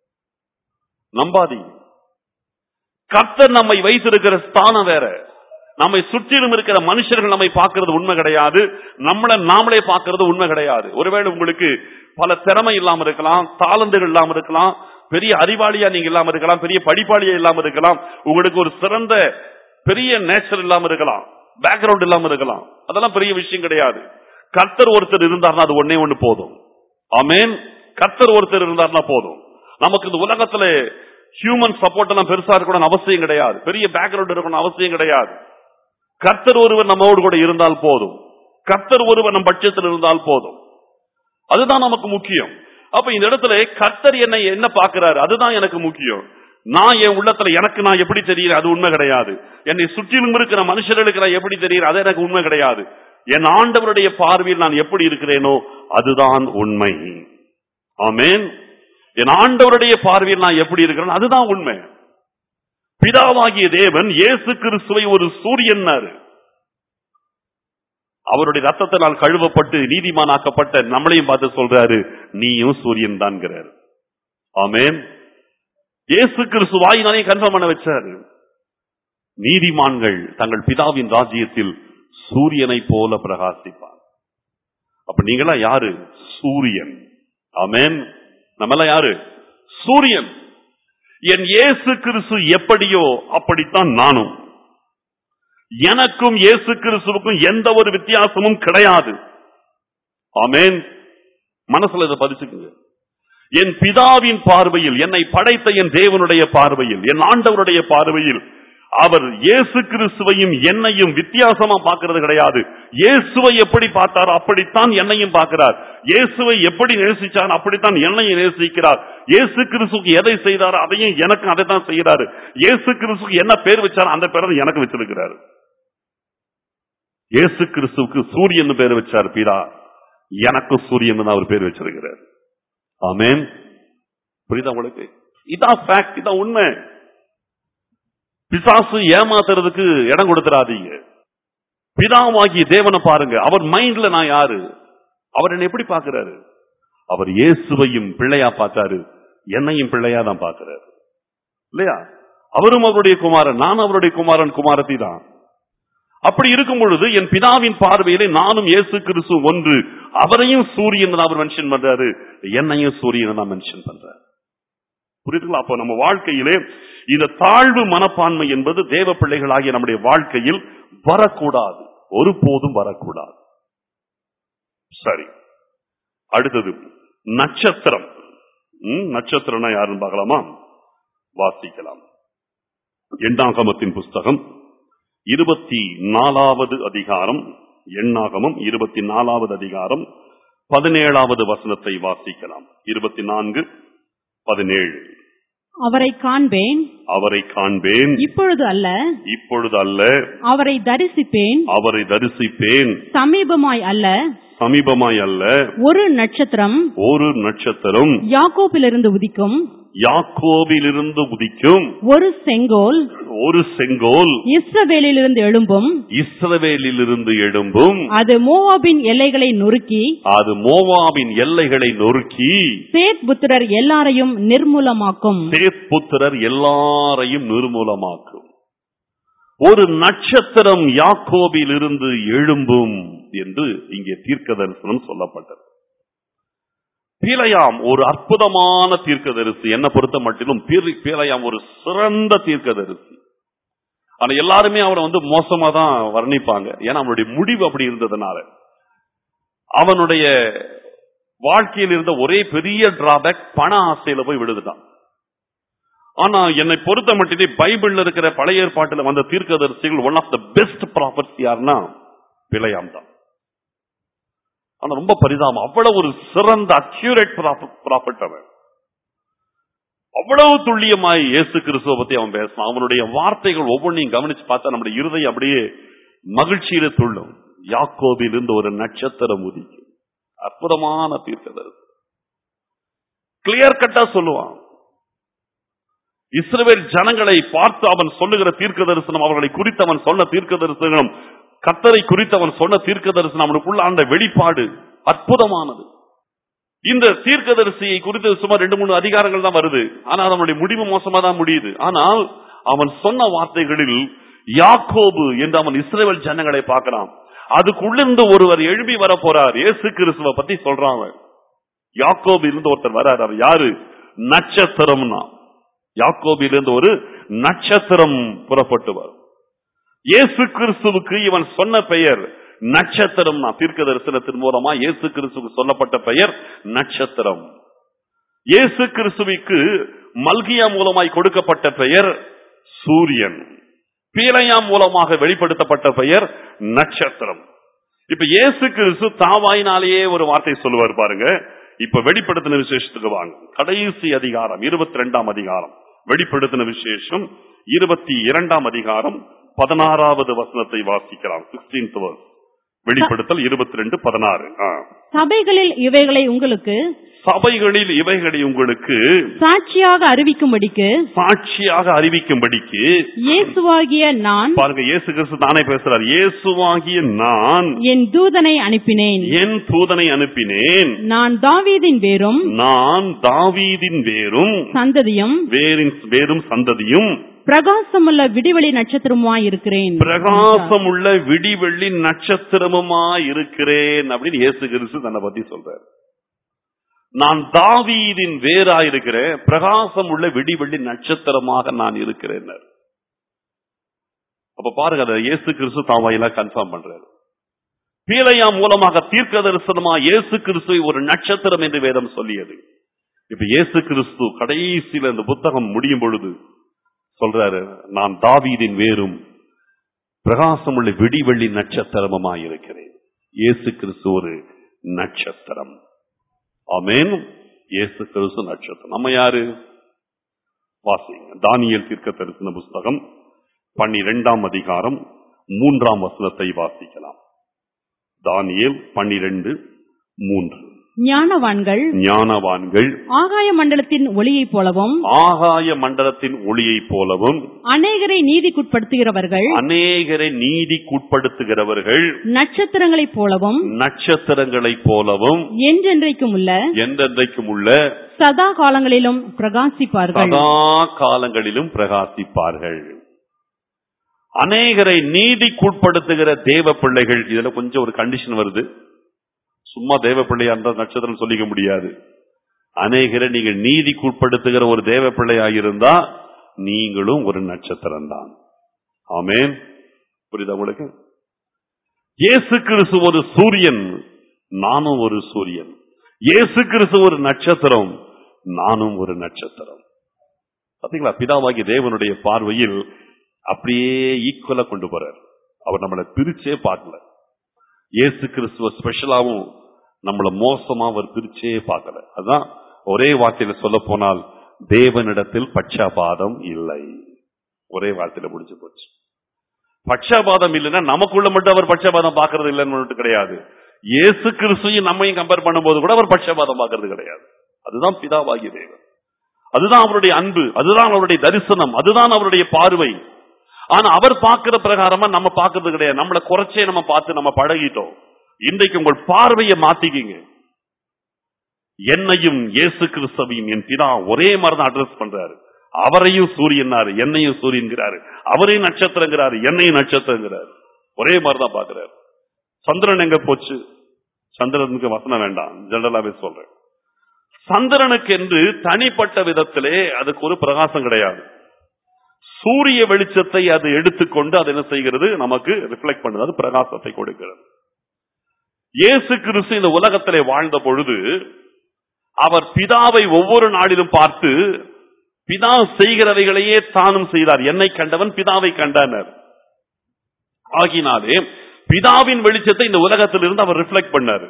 நம்பாதீங்க கர்த்தர் நம்மை வைத்திருக்கிற ஸ்தானம் வேற நம்மை சுற்றிலும் இருக்கிற மனுஷர்கள் நம்மை பார்க்கிறது உண்மை கிடையாது நம்மள நாமளே பார்க்கிறது உண்மை கிடையாது ஒருவேளை உங்களுக்கு பல திறமை இல்லாம இருக்கலாம் தாளந்துகள் இல்லாம இருக்கலாம் பெரிய அறிவாளியா நீங்க இல்லாம இருக்கலாம் பெரிய படிப்பாளியா இல்லாம இருக்கலாம் உங்களுக்கு ஒரு சிறந்த பெரிய நேச்சர் இல்லாம இருக்கலாம் பேக்ரவுண்ட் இல்லாம இருக்கலாம் அதெல்லாம் பெரிய விஷயம் கிடையாது கர்த்தர் ஒருத்தர் இருந்தார்னா அது ஒன்னே ஒண்ணு போதும் ஆமேன் கர்த்தர் ஒருத்தர் இருந்தார்னா போதும் நமக்கு இந்த உலகத்துல ஹியூமன் சப்போர்ட் எல்லாம் பெருசா இருக்கணும்னு அவசியம் கிடையாது பெரிய பேக்ரவுண்ட் இருக்கணும் அவசியம் கிடையாது கர்த்தர் ஒருவர் நம்மோடு கூட இருந்தால் போதும் கர்த்தர் ஒருவர் நம் பட்சத்தில் இருந்தால் போதும் அதுதான் நமக்கு முக்கியம் அப்ப இந்த இடத்துல கர்த்தர் என்னை என்ன பார்க்கிறாரு அதுதான் எனக்கு முக்கியம் நான் என் உள்ளத்துல எனக்கு நான் எப்படி தெரியுது அது உண்மை கிடையாது என்னை சுற்றிலும் இருக்கிற மனுஷர்களுக்கு நான் எப்படி தெரியுது அது எனக்கு உண்மை கிடையாது என் ஆண்டவருடைய பார்வையில் நான் எப்படி இருக்கிறேனோ அதுதான் உண்மை ஆமேன் என் ஆண்டவருடைய பார்வையில் நான் எப்படி இருக்கிறேன் அதுதான் உண்மை பிதாவாகிய தேவன் இயேசு கிறிஸ்துவை ஒரு சூரியன் அவருடைய ரத்தத்தினால் கழுவப்பட்டு நீதிமானாக்கப்பட்ட நம்மளையும் பார்த்து சொல்றாரு நீயும் சூரியன் தான்ங்கிறார் ஆமேன் இயேசு கிறிஸ்து வாயினாலே கன்ஃபார்ம் பண்ண வச்சாரு நீதிமான்கள் தங்கள் பிதாவின் ராஜ்யத்தில் சூரியனை போல பிரகாசிப்பார் அப்ப நீங்களா யாரு சூரியன் ஆமென் நம்மெல்லாம் யாரு சூரியன் என் இயேசு கிறிஸ்து எப்படியோ அப்படித்தான் நானும் எனக்கும் இயேசு கிறிஸ்துவுக்கும் எந்த ஒரு வித்தியாசமும் கிடையாது ஆமென் மனசுல இதை பதிச்சுக்குங்க என் பிதாவின் பார்வையில் என்னை படைத்த என் தேவனுடைய பார்வையில் என் ஆண்டவருடைய பார்வையில் அவர் இயேசு கிறிஸ்துவையும் என்னையும் வித்தியாசமா பார்க்கிறது கிடையாது இயேசுவை எப்படி பார்த்தாரோ அப்படித்தான் என்னையும் பார்க்கிறார் இயேசுவை எப்படி நேசிச்சார் அப்படித்தான் என்னையும் நேசிக்கிறார் இயேசு கிறிஸ்துக்கு எதை செய்தாரோ அதையும் எனக்கு அதை தான் செய்கிறாரு இயேசு கிறிஸ்துக்கு என்ன பேர் வச்சாரோ அந்த பேரை எனக்கு வச்சிருக்கிறாரு இயேசு கிறிஸ்துவுக்கு சூரியன் பேர் வச்சார் பிதா எனக்கு சூரியன் தான் அவர் பேர் வச்சிருக்கிறார் ஆமென் புரியுதா உங்களுக்கு இதான் ஃபேக்ட் இதான் உண்மை பிசாசு ஏமாத்துறதுக்கு இடம் கொடுத்துறாதீங்க பிதாவாகிய தேவனை பாருங்க அவர் மைண்ட்ல நான் யாரு அவர் என்ன எப்படி பார்க்கிறாரு அவர் இயேசுவையும் பிள்ளையா பார்த்தாரு என்னையும் பிள்ளையா தான் பார்க்கிறாரு இல்லையா அவரும் அவருடைய குமாரன் நான் அவருடைய குமாரன் குமாரத்தி தான் அப்படி இருக்கும் பொழுது என் பிதாவின் பார்வையிலே நானும் இயேசு கிறிஸ்து ஒன்று அவரையும் சூரியன் தான் அவர் மென்ஷன் பண்றாரு என்னையும் சூரியன் தான் மென்ஷன் பண்றாரு புரியுதுங்களா அப்போ நம்ம வாழ்க்கையிலே இந்த தாழ்வு மனப்பான்மை என்பது தேவ பிள்ளைகளாகிய நம்முடைய வாழ்க்கையில் வரக்கூடாது ஒருபோதும் வரக்கூடாது சரி அடுத்தது நட்சத்திரம் ம், நட்சத்திரம்னா யாருன்னு பார்க்கலாமா வாசிக்கலாம் எண்ணாகமத்தின் புஸ்தகம் இருபத்தி நாலாவது அதிகாரம் எண்ணாகமம் இருபத்தி நாலாவது அதிகாரம் பதினேழாவது வசனத்தை வாசிக்கலாம் இருபத்தி நான்கு பதினேழு அவரை காண்பேன் அவரை காண்பேன் இப்பொழுது அல்ல இப்பொழுது அல்ல அவரை தரிசிப்பேன் அவரை தரிசிப்பேன் சமீபமாய் அல்ல சமீபமாய் அல்ல ஒரு நட்சத்திரம் ஒரு நட்சத்திரம் யாக்கோப்பிலிருந்து உதிக்கும் யாக்கோபிலிருந்து உதிக்கும் ஒரு செங்கோல் ஒரு செங்கோல் இஸ்ரவேலிலிருந்து எழும்பும் இஸ்ரவேலிலிருந்து எழும்பும் அது மோவாபின் எல்லைகளை நொறுக்கி அது மோவாபின் எல்லைகளை நொறுக்கி சேத் புத்திரர் எல்லாரையும் நிர்மூலமாக்கும் சேத்புத்திரர் எல்லாரையும் நிர்மூலமாக்கும் ஒரு நட்சத்திரம் யாக்கோபிலிருந்து எழும்பும் என்று இங்கே தீர்க்க தரிசனம் சொல்லப்பட்டது பீலையாம் ஒரு அற்புதமான தீர்க்கதரிசி என்ன பொறுத்த மட்டிலும் பீரி- பீலையாம் ஒரு சிறந்த தீர்க்கதரிசி ஆனா எல்லாருமே அவரை வந்து மோசமா தான் வர்ணிப்பாங்க ஏன்னா அவனுடைய முடிவு அப்படி இருந்ததுனால அவனுடைய வாழ்க்கையில் இருந்த ஒரே பெரிய டிராபேக் பண ஆசையில போய் விழுதுட்டான் ஆனா என்னை பொறுத்த மட்டிலே பைபிள்ல இருக்கிற பழைய ஏற்பாட்டில் வந்த தீர்க்கதரிசிகள் one of the best prophets யாருன்னா பிழையாம் தான் ஆனா ரொம்ப பரிதாபம் அவ்வளவு ஒரு சிறந்த அக்யூரேட் ப்ராஃபிட் அவன் அவ்வளவு துல்லியமாய் இயேசு கிறிஸ்துவ பத்தி அவன் பேசினான் அவனுடைய வார்த்தைகள் ஒவ்வொன்றையும் கவனிச்சு பார்த்தா நம்முடைய இருதயம் அப்படியே மகிழ்ச்சியில துள்ளும் யாக்கோபில் இருந்து ஒரு நட்சத்திரம் உதிக்கும் அற்புதமான தீர்க்கதரிசி கிளியர் கட்டா சொல்லுவான் இஸ்ரவேல் ஜனங்களை பார்த்து அவன் சொல்லுகிற தீர்க்க தரிசனம் அவர்களை குறித்து அவன் சொன்ன தீர்க்க தரிசனம் கத்தரை குறித்து அவன் சொன்ன தீர்க்க தரிசனம் அவனுக்குள்ள அந்த வெளிப்பாடு அற்புதமானது இந்த தீர்க்கதரிசியை குறித்து சுமார் ரெண்டு மூணு அதிகாரங்கள் தான் வருது ஆனால் அவனுடைய முடிவு மோசமா தான் முடியுது ஆனால் அவன் சொன்ன வார்த்தைகளில் யாக்கோபு என்று அவன் இஸ்ரேல் ஜனங்களை பார்க்கிறான் அதுக்குள்ளிருந்து ஒருவர் எழுப்பி வர போறார் இயேசு கிறிஸ்துவ பத்தி சொல்றான் அவன் யாக்கோபிலிருந்து ஒருத்தர் வரார் அவர் யாரு நட்சத்திரம்னா யாக்கோபிலிருந்து ஒரு நட்சத்திரம் புறப்பட்டு வரும் இயேசு கிறிஸ்துவுக்கு இவன் சொன்ன பெயர் நட்சத்திரம் தீர்க்க தரிசனத்தின் மூலமா இயேசு கிறிஸ்துவுக்கு சொல்லப்பட்ட பெயர் நட்சத்திரம் இயேசு கிறிஸ்துவுக்கு மல்கியா மூலமாய் கொடுக்கப்பட்ட பெயர் சூரியன் பீலையா மூலமாக வெளிப்படுத்தப்பட்ட பெயர் நட்சத்திரம் இப்ப இயேசு கிறிஸ்து தாவாயினாலேயே ஒரு வார்த்தை சொல்லுவார் பாருங்க இப்ப வெளிப்படுத்தின விசேஷத்துக்கு வாங்க கடைசி அதிகாரம் இருபத்தி ரெண்டாம் அதிகாரம் வெளிப்படுத்தின விசேஷம் இருபத்தி இரண்டாம் அதிகாரம் பதினாறாவது வசனத்தை வாசிக்கலாம் சிக்ஸ்டீன்த் verse. வெளிப்படுத்தல் இருபத்தி ரெண்டு பதினாறு சபைகளில் இவைகளை உங்களுக்கு சபைகளில் இவைகளை உங்களுக்கு சாட்சியாக அறிவிக்கும்படிக்கு சாட்சியாக அறிவிக்கும்படிக்கு இயேசுவாகிய நான் பாருங்க இயேசு கிறிஸ்து தானே பேசுறார் இயேசுவாகிய நான் என் தூதனை அனுப்பினேன் என் தூதனை அனுப்பினேன் நான் தாவீதின் வேரும் நான் தாவீதின் வேரும் சந்ததியும் வேரின் வேரும் சந்ததியும் பிரகாசமுள்ள விடிவெளி நட்சத்திரமாய் இருக்கிறேன் பிரகாசம் உள்ள விடிவெள்ளி நட்சத்திரமுமா இருக்கிறேன் அப்படின்னு இயேசு கிறிஸ்து தன்னை பத்தி சொல்றார் நான் தாவீதின் வேரா இருக்கிறேன் பிரகாசம் உள்ள விடிவெள்ளி நட்சத்திரமாக நான் இருக்கிறேன் அப்ப பாருங்க அதை இயேசு கிறிஸ்து தான் வாயிலா கன்ஃபார்ம் பண்றாரு பீலையா மூலமாக தீர்க்க தரிசனமா இயேசு கிறிஸ்துவை ஒரு நட்சத்திரம் என்று வேதம் சொல்லியது இப்ப இயேசு கிறிஸ்து கடைசியில இந்த புத்தகம் முடியும் பொழுது சொல்றாரு நான் தாவீதின் வேரும் பிரகாசம் உள்ள விடிவெள்ளி நட்சத்திரமுமா இருக்கிறேன் இயேசு கிறிஸ்து ஒரு நட்சத்திரம் ஆமென் இயேசு கிறிஸ்து நட்சத்திரம் நம்ம யாரு வாசிங்க தானியல் தீர்க்க தரிசன புஸ்தகம் பன்னிரெண்டாம் அதிகாரம் மூன்றாம் வசனத்தை வாசிக்கலாம் தானியேல் பன்னிரெண்டு மூன்று ஞானவான்கள் ஞானவான்கள் ஆகாய மண்டலத்தின் ஒளியைப் போலவும் ஆகாய மண்டலத்தின் ஒளியைப் போலவும் அநேகரை நீதிக்குட்படுத்துகிறவர்கள் அநேகரை நீதிக்குட்படுத்துகிறவர்கள் நட்சத்திரங்களைப் போலவும் நட்சத்திரங்களைப் போலவும் என்றென்றைக்கும் உள்ள என்றென்றைக்கும் உள்ள சதா காலங்களிலும் பிரகாசிப்பார்கள் சதா காலங்களிலும் பிரகாசிப்பார்கள் அநேகரை நீதிக்குட்படுத்துகிற தேவ பிள்ளைகள் இதுல கொஞ்சம் ஒரு கண்டிஷன் வருது சும்மா தேவ பிள்ளையா இருந்தா நட்சத்திரம் சொல்லிக்க முடியாது அநேகரை நீங்கள் நீதிக்குட்படுத்துகிற ஒரு தேவ பிள்ளையாயிருந்தா நீங்களும் ஒரு நட்சத்திரம் தான் ஆமேன் புரியுதா உங்களுக்கு இயேசு கிறிஸ்து ஒரு சூரியன் நானும் ஒரு சூரியன் இயேசு கிறிஸ்து ஒரு நட்சத்திரம் நானும் ஒரு நட்சத்திரம் பாத்தீங்களா பிதாவாகி தேவனுடைய பார்வையில் அப்படியே ஈக்குவலா கொண்டு போறார் அவர் நம்மளை பிரிச்சே பார்க்கல இயேசு கிறிஸ்துவ ஸ்பெஷலாவும் நம்மள மோசமா அவர் பிரிச்சே பார்க்கல அதான் ஒரே வார்த்தையில சொல்ல போனால் தேவனிடத்தில் பட்சபாதம் இல்லை ஒரே வார்த்தையில முடிஞ்சு போச்சு பட்சபாதம் இல்லைன்னா நமக்குள்ள மட்டும் அவர் பட்சபாதம் பார்க்கறது இல்லைன்னு மட்டும் கிடையாது இயேசு கிறிஸ்துவையும் நம்மையும் கம்பேர் பண்ணும்போது கூட அவர் பட்சபாதம் பார்க்கறது கிடையாது அதுதான் பிதாவாகிய தேவன் அதுதான் அவருடைய அன்பு அதுதான் அவருடைய தரிசனம் அதுதான் அவருடைய பார்வை ஆனா அவர் பார்க்கிற பிரகாரமா நம்ம பார்க்கறது கிடையாது நம்மளை குறைச்சே நம்ம பார்த்து நம்ம பழகிட்டோம் இன்றைக்கு உங்கள் பார்வையை மாத்திக்கிங்க என்னையும் இயேசு கிறிஸ்தவையும் என் பிதா ஒரே மாதிரி தான் அட்ரஸ் பண்றாரு அவரையும் சூரியனாரு என்னையும் சூரியன்கிறாரு அவரையும் நட்சத்திரங்கிறாரு என்னையும் நட்சத்திரங்கிறாரு ஒரே மாதிரி தான் பாக்குறாரு சந்திரன் எங்க போச்சு சந்திரனுக்கு வசனம் வேண்டாம் ஜெனரலாவே சொல்றேன் சந்திரனுக்கு என்று தனிப்பட்ட விதத்திலே அதுக்கு ஒரு பிரகாசம் கிடையாது சூரிய வெளிச்சத்தை அது எடுத்துக்கொண்டு அது என்ன செய்கிறது நமக்கு ரிஃப்ளெக்ட் பண்ணுது அது பிரகாசத்தை கொடுக்கிறது இயேசு கிறிஸ்து இந்த உலகத்திலே வாழ்ந்த பொழுது அவர் பிதாவை ஒவ்வொரு நாளிலும் பார்த்து பிதா செய்கிறவைகளையே தானும் செய்தார் என்னை கண்டவன் பிதாவை கண்டானர் ஆகினாலே பிதாவின் வெளிச்சத்தை இந்த உலகத்திலிருந்து அவர் ரிஃப்ளெக்ட் பண்ணாரு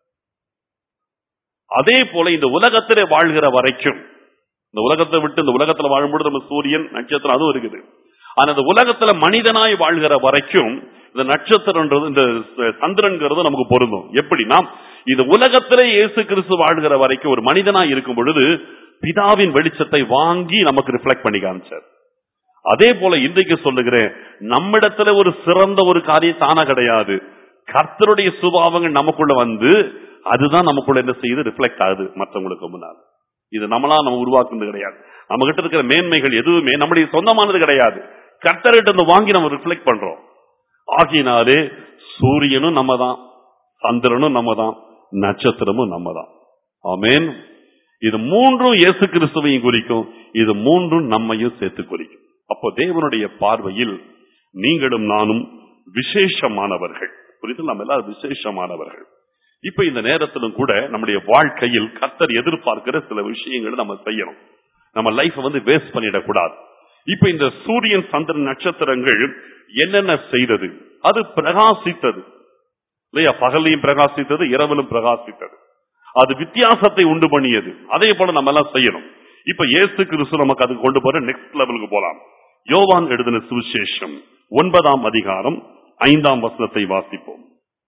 அதே போல இந்த உலகத்திலே வாழ்கிற வரைக்கும் இந்த உலகத்தை விட்டு இந்த உலகத்துல வாழும்பொழுது நம்ம சூரியன் நட்சத்திரம் அதுவும் இருக்குது ஆனா இந்த உலகத்துல மனிதனாய் வாழ்கிற வரைக்கும் இந்த நட்சத்திரம்ன்றது இந்த சந்திரன்கிறது நமக்கு பொருந்தும் எப்படின்னா இந்த உலகத்திலே இயேசு கிறிஸ்து வாழ்கிற வரைக்கும் ஒரு மனிதனாய் இருக்கும் பொழுது பிதாவின் வெளிச்சத்தை வாங்கி நமக்கு ரிஃப்ளெக்ட் பண்ணி காமிச்சார் அதே போல இன்றைக்கு சொல்லுகிறேன் நம்மிடத்துல ஒரு சிறந்த ஒரு காரியம் தானா கிடையாது கர்த்தருடைய சுபாவங்கள் நமக்குள்ள வந்து அதுதான் நமக்குள்ள என்ன செய்யுது ரிஃப்ளெக்ட் ஆகுது மற்றவங்களுக்கு முன்னால் இது நம்மளா நம்ம உருவாக்குனது கிடையாது நம்ம கிட்ட இருக்கிற மேன்மைகள் எதுவுமே நம்முடைய சொந்தமானது கிடையாது கர்த்தர்கிட்ட இருந்து வாங்கி நம்ம ரிஃப்ளெக்ட் பண்றோம் ஆகினாலே சூரியனும் நம்ம தான் சந்திரனும் நம்ம தான் நட்சத்திரமும் நம்ம தான் ஆமேன் இது மூன்றும் இயேசு கிறிஸ்துவையும் குறிக்கும் இது மூன்றும் நம்மையும் சேர்த்து குறிக்கும் அப்போ தேவனுடைய பார்வையில் நீங்களும் நானும் விசேஷமானவர்கள் புரியுது நம்ம எல்லாரும் விசேஷமானவர்கள் இப்ப இந்த நேரத்திலும் கூட நம்முடைய வாழ்க்கையில் கர்த்தர் எதிர்பார்க்கிற சில விஷயங்களை நம்ம செய்யணும் நம்ம லைஃப் வந்து வேஸ்ட் பண்ணிடக்கூடாது இப்ப இந்த சூரியன் சந்திரன் நட்சத்திரங்கள் என்னென்ன செய்தது அது பிரகாசித்தது இல்லையா பகலையும் பிரகாசித்தது இரவிலும் பிரகாசித்தது அது வித்தியாசத்தை உண்டு பண்ணியது அதே போல நம்ம எல்லாம் செய்யணும் இப்ப இயேசு கிறிஸ்து நமக்கு அதுக்கு கொண்டு போற நெக்ஸ்ட் லெவலுக்கு போலாம் யோவான் எழுதின சுவிசேஷம் ஒன்பதாம் அதிகாரம் ஐந்தாம் வசனத்தை வாசிப்போம்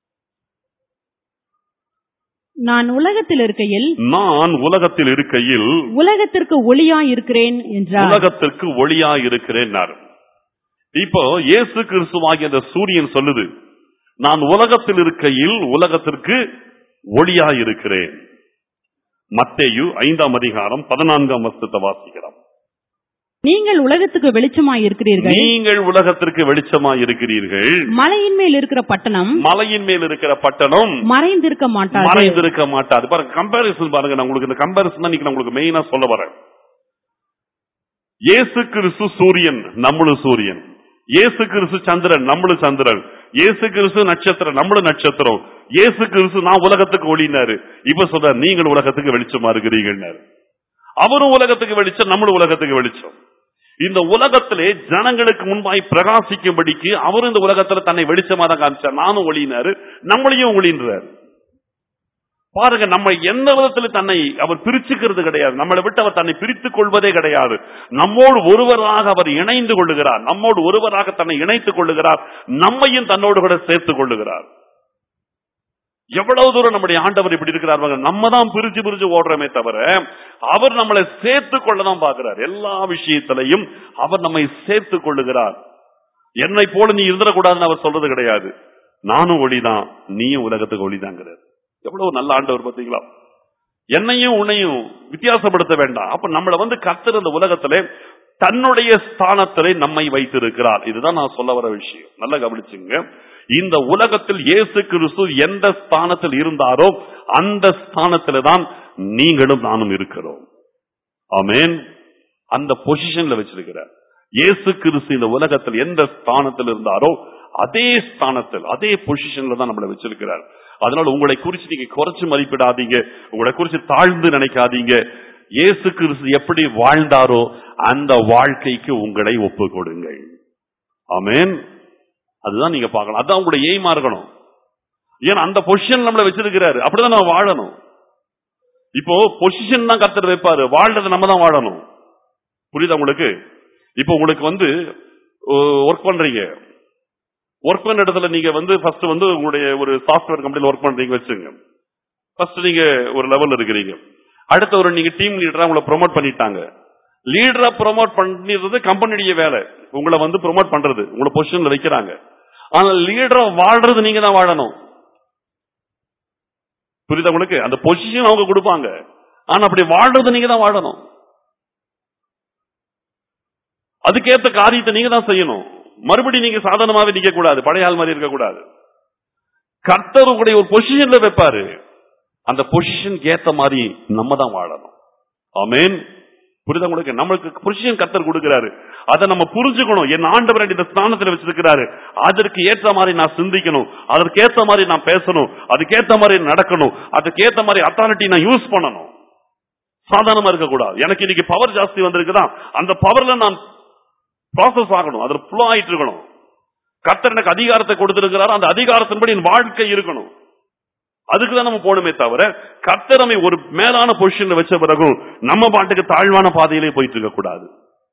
நான் உலகத்தில் இருக்கையில் நான் உலகத்தில் இருக்கையில் உலகத்திற்கு ஒளியாய் இருக்கிறேன் என்றார் உலகத்திற்கு ஒளியா இருக்கிறேன் இப்போ இயேசு கிறிஸ்துவாகிய அந்த சூரியன் சொல்லுது நான் உலகத்தில் இருக்கையில் உலகத்திற்கு ஒளியா இருக்கிறேன் மத்தேயு ஐந்தாம் அதிகாரம் பதினான்காம் வசனத்தை வாசிக்கிறோம் நீங்கள் உலகத்துக்கு வெளிச்சமாய் இருக்கிறீர்கள் நீங்கள் உலகத்திற்கு வெளிச்சமா இருக்கிறீர்கள் மலையின் மேல் இருக்கிற பட்டணம் மலையின் மேல் இருக்கிற பட்டணம் மறைந்திருக்க மாட்டாது மறைந்திருக்க மாட்டாது பாருங்க கம்பாரிசன் பாருங்க நான் உங்களுக்கு இந்த கம்பாரிசன் தான் நான் உங்களுக்கு மெயினா சொல்ல வரேன் இயேசு கிறிஸ்து சூரியன் நம்மளும் சூரியன் இயேசு கிறிஸ்து சந்திரன் நம்மளும் சந்திரன் இயேசு கிறிஸ்து நட்சத்திரம் நம்மளும் நட்சத்திரம் இயேசு கிறிஸ்து நான் உலகத்துக்கு ஒளினாரு இப்ப சொல்ற நீங்கள் உலகத்துக்கு வெளிச்சமா இருக்கிறீங்கன்னாரு அவரும் உலகத்துக்கு வெளிச்சம் நம்மளும் உலகத்துக்கு வெளிச்சம் இந்த உலகத்திலே ஜனங்களுக்கு முன்பாய் பிரகாசிக்கும்படிக்கு அவரும் இந்த உலகத்துல தன்னை வெளிச்சமா தான் காமிச்சார் நானும் ஒளினாரு நம்மளையும் ஒளின்றார் பாருங்க நம்ம எந்த விதத்துல தன்னை அவர் பிரிச்சுக்கிறது கிடையாது நம்மளை விட்டு அவர் தன்னை பிரித்துக் கொள்வதே கிடையாது நம்மோடு ஒருவராக அவர் இணைந்து கொள்ளுகிறார் நம்மோடு ஒருவராக தன்னை இணைத்துக் கொள்ளுகிறார் நம்மையும் தன்னோடு கூட சேர்த்துக் கொள்ளுகிறார் எவ்வளவு தூரம் நம்முடைய ஆண்டவர் இப்படி இருக்கிறார் பாருங்க. நம்ம தான் பிரிச்சு பிரிச்சு ஓடுறோமே தவிர அவர் நம்மளை சேர்த்து கொள்ளதான் பார்க்கிறார் எல்லா விஷயத்திலையும் அவர் நம்மை சேர்த்து கொள்ளுகிறார் என்னை போல நீ இருந்துடக்கூடாதுன்னு அவர் சொல்றது கிடையாது நானும் ஒளிதான் நீயும் உலகத்துக்கு ஒளிதாங்கிறார் எவ்வளவு நல்ல ஆண்டவர் பாத்தீங்களா என்னையும் உன்னையும் வித்தியாசப்படுத்த வேண்டாம் அப்ப நம்மள வந்து கர்த்தர் இந்த உலகத்திலே தன்னுடைய ஸ்தானத்திலே நம்மை வைத்திருக்கிறார் இதுதான் நான் சொல்ல வர விஷயம் நல்லா கவனிச்சுங்க இந்த உலகத்தில் இயேசு கிறிஸ்து எந்த ஸ்தானத்தில் இருந்தாரோ அந்த ஸ்தானத்தில தான் நீங்களும் நானும் இருக்கிறோம் ஆமென் அந்த பொசிஷன்ல வச்சிருக்கிறார் இயேசு கிறிஸ்து இந்த உலகத்தில் எந்த ஸ்தானத்தில் இருந்தாரோ அதே ஸ்தானத்தில் அதே பொசிஷன்ல தான் நம்மளை வச்சிருக்கிறார் அதனால உங்களை குறிச்சு நீங்க குறைச்சு மதிப்பிடாதீங்க உங்களை குறிச்சு தாழ்ந்து நினைக்காதீங்க இயேசு கிறிஸ்து எப்படி வாழ்ந்தாரோ அந்த வாழ்க்கைக்கு உங்களை ஒப்பு கொடுங்கள் ஆமென் அதுதான் நீங்க பார்க்கணும் அதான் உங்களுடைய எய்மா இருக்கணும் ஏன்னா அந்த பொசிஷன் நம்மள வச்சிருக்கிறாரு அப்படிதான் நம்ம வாழணும் இப்போ பொசிஷன் தான் கர்த்தர் வைப்பாரு வாழ்றது நம்ம தான் வாழணும் புரியுதா உங்களுக்கு இப்போ உங்களுக்கு வந்து ஒர்க் பண்றீங்க ஒர்க் பண்ண இடத்துல நீங்க வந்து ஃபர்ஸ்ட் வந்து உங்களுடைய ஒரு சாஃப்ட்வேர் கம்பெனில ஒர்க் பண்றீங்க வச்சுங்க ஃபர்ஸ்ட் நீங்க ஒரு லெவல்ல இருக்கிறீங்க அடுத்த ஒரு நீங்க டீம் லீடரா உங்களை ப்ரோமோட் பண்ணிட்டாங்க லீடரா ப்ரோமோட் பண்ணிடுறது கம்பெனியுடைய வேலை உங்களை வந்து ப்ரோமோட் பண்றது உங்களை பொசிஷன்ல வைக்கிறாங்க ஆனா லீடரா வாழ்றது நீங்க தான் வாழணும் புரியுதா உங்களுக்கு அந்த பொசிஷன் அவங்க கொடுப்பாங்க ஆனா அப்படி வாழ்றது நீங்க தான் வாழணும் அதுக்கேத்த காரியத்தை நீங்க தான் செய்யணும் மறுபடியும் நீங்க சாதாரணமாவே நிக்க கூடாது பழைய ஆள் மாதிரி இருக்க கூடாது கர்த்தர் உங்களுடைய ஒரு பொசிஷன்ல வைப்பாரு அந்த பொசிஷனுக்கு ஏத்த மாதிரி நம்ம தான் வாழணும் ஆமென் புரியுதா உங்களுக்கு நம்மளுக்கு பொசிஷன் கர்த்தர் கொடுக்கிறாரு அதை நம்ம புரிஞ்சுக்கணும் என் ஆண்டவர் இந்த ஸ்தானத்துல வச்சிருக்கிறாரு அதற்கு ஏற்ற மாதிரி நான் சிந்திக்கணும் அதற்கு ஏத்த மாதிரி நான் பேசணும் அதுக்கேத்த மாதிரி நடக்கணும் அதுக்கேத்த மாதிரி அத்தாரிட்டி நான் யூஸ் பண்ணணும் சாதாரணமா இருக்கக்கூடாது எனக்கு இன்னைக்கு பவர் ஜாஸ்தி வந்திருக்குதா அந்த பவர்ல நான் ப்ராசஸ் ஆகணும் அதுல ஃப்ளோ ஆயிட்டு இருக்கணும் கர்த்தர் எனக்கு அதிகாரத்தை கொடுத்திருக்கிறார் அந்த அதிகாரத்தின்படி என் வாழ்க்கை இருக்கணும் அதுக்கு தான் நம்ம போகணுமே தவிர கர்த்தர் நம்மை ஒரு மேலான பொசிஷன்ல வச்ச பிறகு நம்ம பாட்டுக்கு தாழ்வான பாதையிலே போயிட்டு இருக்க கூடாது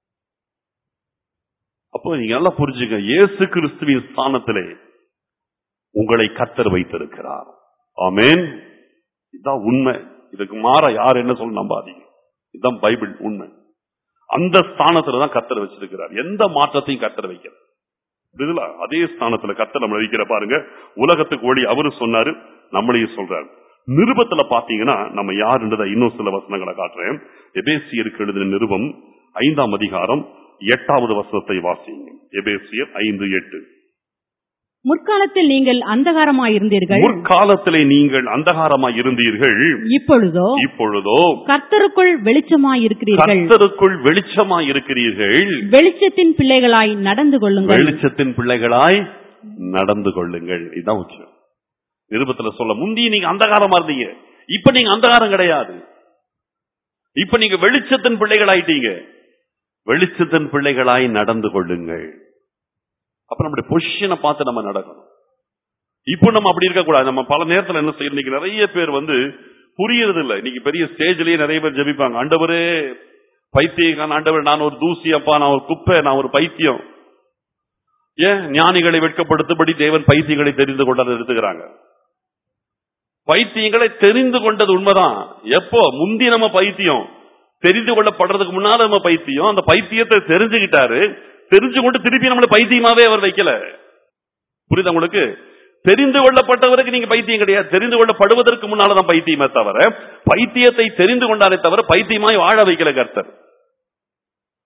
அப்போ நீங்க நல்லா புரிஞ்சுங்க இயேசு கிறிஸ்துவின் ஸ்தானத்திலே உங்களை கர்த்தர் வைத்திருக்கிறார் ஆமென் இதுதான் உண்மை இதுக்கு மாற யார் என்ன சொல்ல நம்பாதீங்க இதுதான் பைபிள் உண்மை அந்த ஸ்தானத்துல தான் கர்த்தர் வச்சிருக்கிறார் எந்த மாற்றத்தையும் கர்த்தர் வைக்கிறார் புரியுதுல அதே ஸ்தானத்துல கர்த்தர் நம்ம வைக்கிற பாருங்க உலகத்துக்கு ஒளி அவரு சொன்னாரு நம்மளையும் சொல்றாரு நிருபத்துல பாத்தீங்கன்னா நம்ம யாருன்றதை இன்னும் சில வசனங்களை காட்டுறேன் எபேசியருக்கு எழுதின நிருபம் ஐந்தாம் அதிகாரம் எட்டாவது வசனத்தை வாசிங்க எபேசியர் ஐந்து எட்டு முற்காலத்தில் நீங்கள் அந்தகாரமாய் இருந்தீர்கள் முற்காலத்திலே நீங்கள் அந்தகாரமாய் இருந்தீர்கள் இப்பொழுதோ இப்பொழுதோ கர்த்தருக்குள் வெளிச்சமாய் இருக்கிறீர்கள் கர்த்தருக்குள் வெளிச்சமாய் இருக்கிறீர்கள் வெளிச்சத்தின் பிள்ளைகளாய் நடந்து கொள்ளுங்கள் வெளிச்சத்தின் பிள்ளைகளாய் நடந்து கொள்ளுங்கள் இதுதான் முக்கியம் நிருபத்துல சொல்ல முந்தி நீங்க அந்தகாரமா இருந்தீங்க இப்ப நீங்க அந்தகாரம் கிடையாது இப்ப நீங்க வெளிச்சத்தின் பிள்ளைகள் ஆயிட்டீங்க வெளிச்சத்தின் பிள்ளைகளாய் நடந்து கொள்ளுங்கள் அப்ப நம்முடைய பொசிஷனை பார்த்து நம்ம நடக்கணும் இப்போ நம்ம அப்படி இருக்க கூடாது நம்ம பல நேரத்துல என்ன செய்யணும் இன்னைக்கு நிறைய பேர் வந்து புரியறது இல்ல இன்னைக்கு பெரிய ஸ்டேஜ்லயே நிறைய பேர் ஜெபிப்பாங்க ஆண்டவரே பைத்தியக்கான ஆண்டவர் நான் ஒரு தூசி அப்பா நான் ஒரு குப்பை நான் ஒரு பைத்தியம் ஏன் ஞானிகளை வெட்கப்படுத்தும்படி தேவன் பைத்தியங்களை தெரிந்து கொண்டதை எடுத்துக்கிறாங்க பைத்தியங்களை தெரிந்து கொண்டது உண்மைதான் எப்போ முந்தி நம்ம பைத்தியம் தெரிந்து கொள்ளப்படுறதுக்கு முன்னால நம்ம பைத்தியம் அந்த பைத்தியத்தை தெரிஞ்சுக்கிட்டாரு தெரிஞ்சு கொண்டு திருப்பி நம்மள பைத்தியமாவே அவர் வைக்கல புரியுதா உங்களுக்கு தெரிந்து கொள்ளப்பட்டவருக்கு நீங்க பைத்தியம் கிடையாது தெரிந்து கொள்ளப்படுவதற்கு முன்னாலதான் பைத்தியமே தவிர பைத்தியத்தை தெரிந்து கொண்டாரே தவிர பைத்தியமாய் வாழ வைக்கல கர்த்தர்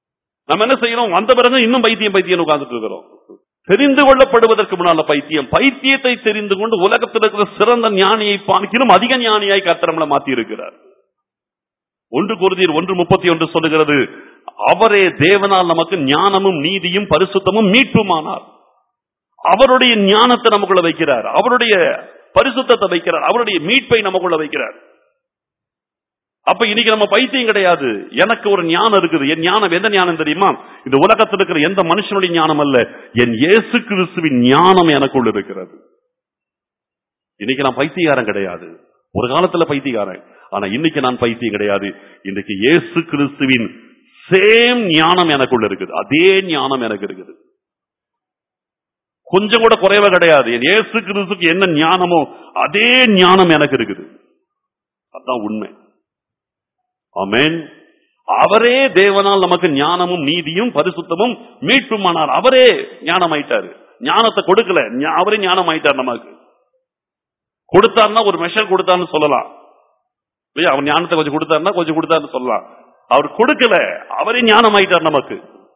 நம்ம என்ன செய்யறோம் வந்த பிறகு இன்னும் பைத்தியம் பைத்தியம் உட்கார்ந்துட்டு இருக்கிறோம் தெரிந்து கொள்ளப்படுவதற்கு முன்னால பைத்தியம் பைத்தியத்தை தெரிந்து கொண்டு உலகத்தில் இருக்கிற சிறந்த ஞானியை பார்க்கிறோம் அதிக ஞானியாய் கர்த்தரம்ல மாத்தி இருக்கிறார் ஒன்று குருதியர் ஒன்று முப்பத்தி ஒன்று சொல்லுகிறது அவரே தேவனால் நமக்கு ஞானமும் நீதியும் பரிசுத்தமும் மீட்புமானார் அவருடைய ஞானத்தை நமக்குள்ள வைக்கிறார் அவருடைய பரிசுத்தத்தை வைக்கிறார் அவருடைய மீட்பை நமக்குள்ள வைக்கிறார் அப்ப இன்னைக்கு நம்ம பைத்தியம் கிடையாது எனக்கு ஒரு ஞானம் இருக்குது என் ஞானம் எந்த ஞானம் தெரியுமா இந்த உலகத்தில் இருக்கிற எந்த மனுஷனுடைய ஞானம் அல்ல என் இயேசு கிறிஸ்துவின் ஞானம் எனக்குள்ள இருக்கிறது இன்னைக்கு நான் பைத்தியக்காரன் கிடையாது ஒரு காலத்துல பைத்தியக்காரன் ஆனா இன்னைக்கு நான் பைத்தியம் கிடையாது இன்னைக்கு இயேசு கிறிஸ்துவின் சேம் ஞானம் எனக்குள்ள இருக்குது அதே ஞானம் எனக்கு இருக்குது கொஞ்சம் கூட குறைவா கிடையாது என் இயேசு கிறிஸ்துக்கு என்ன ஞானமோ அதே ஞானம் எனக்கு இருக்குது அதான் உண்மை ஆமென் அவரே தேவனால் நமக்கு ஞானமும் நீதியும் பரிசுத்தமும் மீட்புமானார் அவரே ஞானம் ஆயிட்டாரு ஞானத்தை கொடுக்கல ஞா- அவரே ஞானம் ஆயிட்டார் நமக்கு கொடுத்தாருன்னா ஒரு மெஷர் கொடுத்தாருன்னு சொல்லலாம் இல்லையா அவர் ஞானத்தை கொஞ்சம் கொடுத்தாருன்னா கொஞ்சம் கொடுத்தாருன்னு சொல்லலாம் அவர் கொடுக்கல அவரே ஞானம் ஆயிட்டார் நமக்கு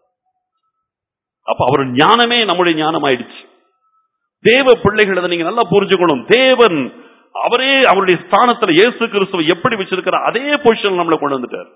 அப்ப அவர் ஞானமே நம்முடைய ஞானம் ஆயிடுச்சு தேவ பிள்ளைகள் அதை நீங்க நல்லா புரிஞ்சுக்கணும் தேவன் அவரே அவருடைய ஸ்தானத்துல இயேசு கிறிஸ்துவை எப்படி வச்சிருக்கிறார் அதே பொசிஷன் நம்மளை கொண்டு வந்துட்டார்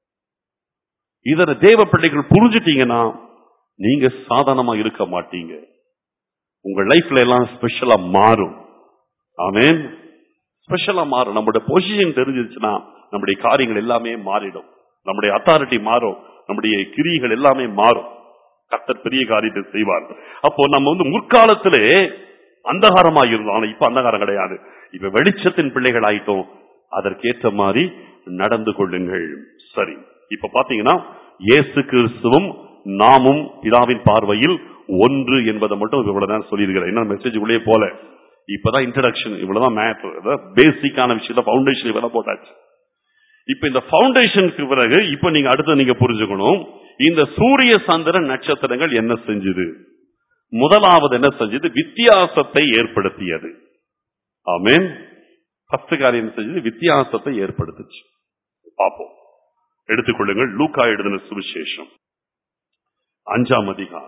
இதனை தேவ பிள்ளைகள் புரிஞ்சுட்டீங்கன்னா நீங்க சாதாரணமா இருக்க மாட்டீங்க உங்க லைஃப்ல எல்லாம் ஸ்பெஷலா மாறும் ஆமென் ஸ்பெஷலா மாறும் நம்மளுடைய பொசிஷன் தெரிஞ்சிருச்சுன்னா நம்முடைய காரியங்கள் எல்லாமே மாறிடும் நம்முடைய அத்தாரிட்டி மாறும் நம்முடைய கிரிகள் எல்லாமே மாறும் கர்த்தர் பெரிய காரியத்தை செய்வார் அப்போ நம்ம வந்து முற்காலத்திலே அந்தகாரமா இருந்தோம் ஆனா இப்ப அந்தகாரம் கிடையாது இப்ப வெளிச்சத்தின் பிள்ளைகள் ஆயிட்டோம் அதற்கேற்ற மாதிரி நடந்து கொள்ளுங்கள் சரி இப்ப பாத்தீங்கன்னா இயேசு கிறிஸ்துவும் நாமும் பிதாவின் பார்வையில் ஒன்று என்பதை மட்டும் இவ்வளவு நேரம் சொல்லியிருக்கிறேன் என்ன மெசேஜ் உள்ளே போல இப்பதான் இன்ட்ரடக்ஷன் இவ்வளவுதான் மேட்டர் பேசிக்கான விஷயத்த பவுண்டேஷன் இவ்வளவு போட்டாச்சு இப்ப இந்த பவுண்டேஷனுக்கு பிறகு இப்ப நீங்க அடுத்து நீங்க புரிஞ்சுக்கணும் இந்த சூரிய சந்திரன் நட்சத்திரங்கள் என்ன செஞ்சது முதலாவது என்ன செஞ்சது வித்தியாசத்தை ஏற்படுத்தியது ஆமென் ஃபர்ஸ்ட் காரியம் செஞ்சது வித்தியாசத்தை ஏற்படுத்துச்சு பார்ப்போம் எடுத்துக்கொள்ளுங்கள் லூக்கா எழுதின சுவிசேஷம் அஞ்சாம் அதிகாரம்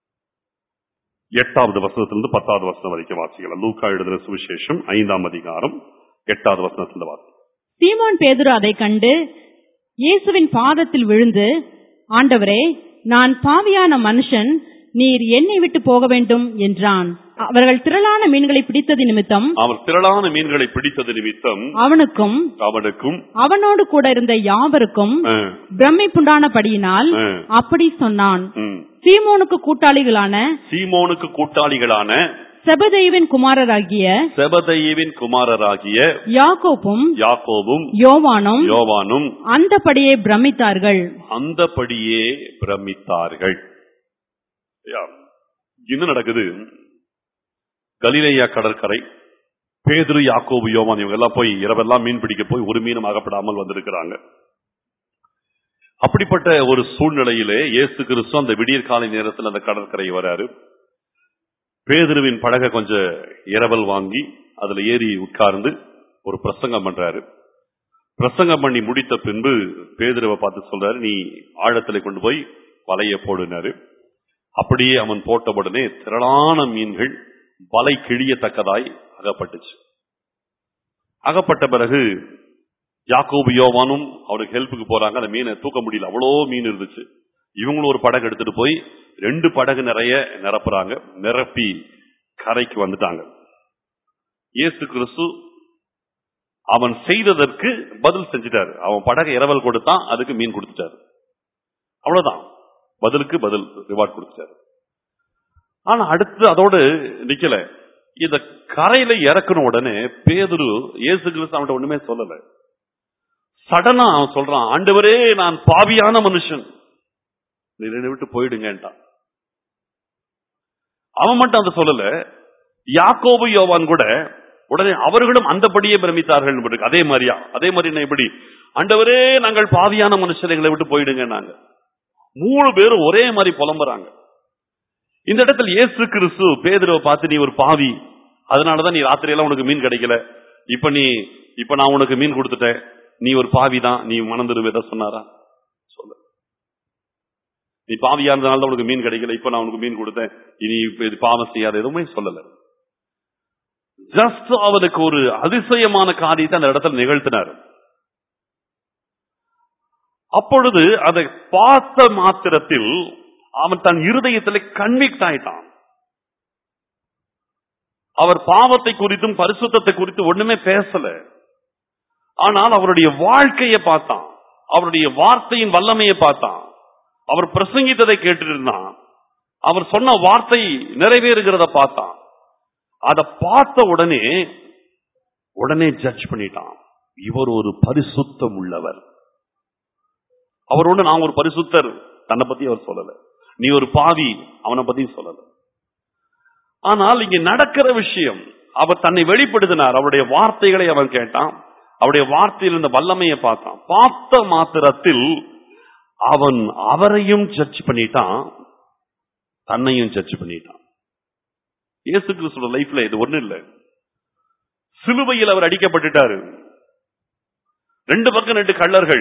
எட்டாவது வசனத்திலிருந்து பத்தாவது வசனம் வரைக்கும் வாசிக்கலாம் லூக்கா எழுதின சுவிசேஷம் ஐந்தாம் அதிகாரம் எட்டாவது வசனத்திலிருந்து வாசி சீமோன் பேதுரு அதைக் கண்டு இயேசுவின் பாதத்தில் விழுந்து ஆண்டவரே நான் பாவியான மனுஷன் நீர் என்னை விட்டு போக வேண்டும் என்றான் அவர்கள் திரளான மீன்களை பிடித்தது நிமித்தம் அவர் திரளான மீன்களை பிடித்தது நிமித்தம் அவனுக்கும் அவனுக்கும் அவனோடு கூட இருந்த யாவருக்கும் அஹ், பிரமிப்புண்டானபடியினால் அஹ், அப்படி சொன்னான் ம். சீமோனுக்கு கூட்டாளிகளான சீமோனுக்கு கூட்டாளிகளான செபதேவின் குமாரராகிய செபதையுவின் குமாரராகிய யாக்கோப்பும் யாக்கோபும் யோவானும் யோவானும் அந்தபடியே பிரமித்தார்கள் அந்தபடியே பிரமித்தார்கள் யா, என்ன நடக்குது கலிலேயா கடற்கரை பேதுரு யாக்கோபு யோவான் இவங்க எல்லாம் போய் இரவெல்லாம் மீன் பிடிக்க போய் ஒரு மீனும் அகப்படாமல் வந்திருக்கிறாங்க அப்படிப்பட்ட ஒரு சூழ்நிலையிலே இயேசு கிறிஸ்து அந்த விடியற் காலை நேரத்தில் அந்த கடற்கரை வராரு பேதுருவின் படகை கொஞ்சம் இரவல் வாங்கி அதுல ஏறி உட்கார்ந்து ஒரு பிரசங்கம் பண்றாரு பிரசங்கம் பண்ணி முடித்த பின்பு பேதுருவை பார்த்து சொல்றாரு நீ ஆழத்துல கொண்டு போய் வலைய போடுனாரு அப்படியே அவன் போட்ட உடனே திரளான மீன்கள் வலை கிழியத்தக்கதாய் அகப்பட்டுச்சு அகப்பட்ட பிறகு யாக்கோபு யோவானும் அவனுக்கு ஹெல்ப்புக்கு போறாங்க அந்த மீனை தூக்க முடியல அவ்வளோ மீன் இருந்துச்சு இவங்களும் ஒரு படகு எடுத்துட்டு போய் ரெண்டு படகு நிறைய நிரப்புறாங்க நிரப்பி கரைக்கு வந்துட்டாங்க இயேசு கிறிஸ்து அவன் செய்ததற்கு பதில் செஞ்சிட்டாரு அவன் படகை இரவல் கொடுத்தான் அதுக்கு மீன் கொடுத்துட்டாரு அவ்வளவுதான் பதிலுக்கு பதில் ரிவார்ட் கொடுத்துட்டாரு ஆனா அடுத்து அதோடு நிக்கல இந்த கரையில இறக்குன உடனே பேதுரு இயேசு கிறிஸ்து அவன்கிட்ட ஒண்ணுமே சொல்லல சடனா அவன் சொல்றான் ஆண்டவரே நான் பாவியான மனுஷன் நீ என்னை விட்டு போயிடுங்கன்ட்டான் அவன் மட்டும் அதை சொல்லல யாக்கோபு யோவான் கூட உடனே அவர்களும் அந்தபடியே பிரமித்தார்கள் இருக்கு. அதே மாதிரியா அதே மாதிரி என்ன எப்படி ஆண்டவரே நாங்கள் பாவியான மனுஷர் எங்களை விட்டு போயிடுங்க நாங்க மூணு பேரும் ஒரே மாதிரி புலம்புறாங்க இந்த இடத்துல இயேசு கிறிஸ்து பேதுருவை பார்த்து நீ ஒரு பாவி அதனாலதான் நீ ராத்திரி எல்லாம் உனக்கு மீன் கிடைக்கல இப்ப நீ இப்ப நான் உனக்கு மீன் கொடுத்துட்டேன் நீ ஒரு பாவி தான் நீ மணந்துருவே தான் சொன்னாரா சொல்ல நீ பாவியா இருந்தனால தான் உனக்கு மீன் கிடைக்கல இப்ப நான் உனக்கு மீன் கொடுத்தேன் இனி இப்ப இது பாவம் செய்யாத எதுவுமே சொல்லல ஜஸ்ட் அவனுக்கு ஒரு அதிசயமான காரியத்தை அந்த இடத்துல நிகழ்த்தினார் அப்பொழுது அதை பார்த்த மாத்திரத்தில் அவன் தன் இருதயத்தில் கன்விக்ட் ஆயிட்டான் அவர் பாவத்தை குறித்தும் பரிசுத்தத்தை குறித்து ஒண்ணுமே பேசல ஆனால் அவருடைய வாழ்க்கையை பார்த்தான் அவருடைய வார்த்தையின் வல்லமையை பார்த்தான் அவர் பிரசங்கித்ததை கேட்டிருந்தான் அவர் சொன்ன வார்த்தை நிறைவேறுகிறத பார்த்தான் அதை பார்த்த உடனே உடனே ஜட்ஜ் பண்ணிட்டான் இவர் ஒரு பரிசுத்தம் உள்ளவர் அவர் ஒண்ணு நான் ஒரு பரிசுத்தர் தன்னை பத்தி அவர் சொல்லல நீ ஒரு பாவி அவனை பத்தி சொல்லல ஆனால் இங்க நடக்கிற விஷயம் அவர் தன்னை வெளிப்படுத்தினார் அவருடைய வார்த்தைகளை அவன் கேட்டான் அவருடைய வார்த்தையில் இருந்த வல்லமையை பார்த்தான் பார்த்த மாத்திரத்தில் அவன் அவரையும் ஜட்ஜ் பண்ணிட்டான் தன்னையும் ஜட்ஜ் பண்ணிட்டான் இயேசு கிறிஸ்துவோட லைஃப்ல இது ஒண்ணு இல்ல சிலுவையில் அவர் அடிக்கப்பட்டுட்டாரு ரெண்டு பக்கம் ரெண்டு கள்ளர்கள்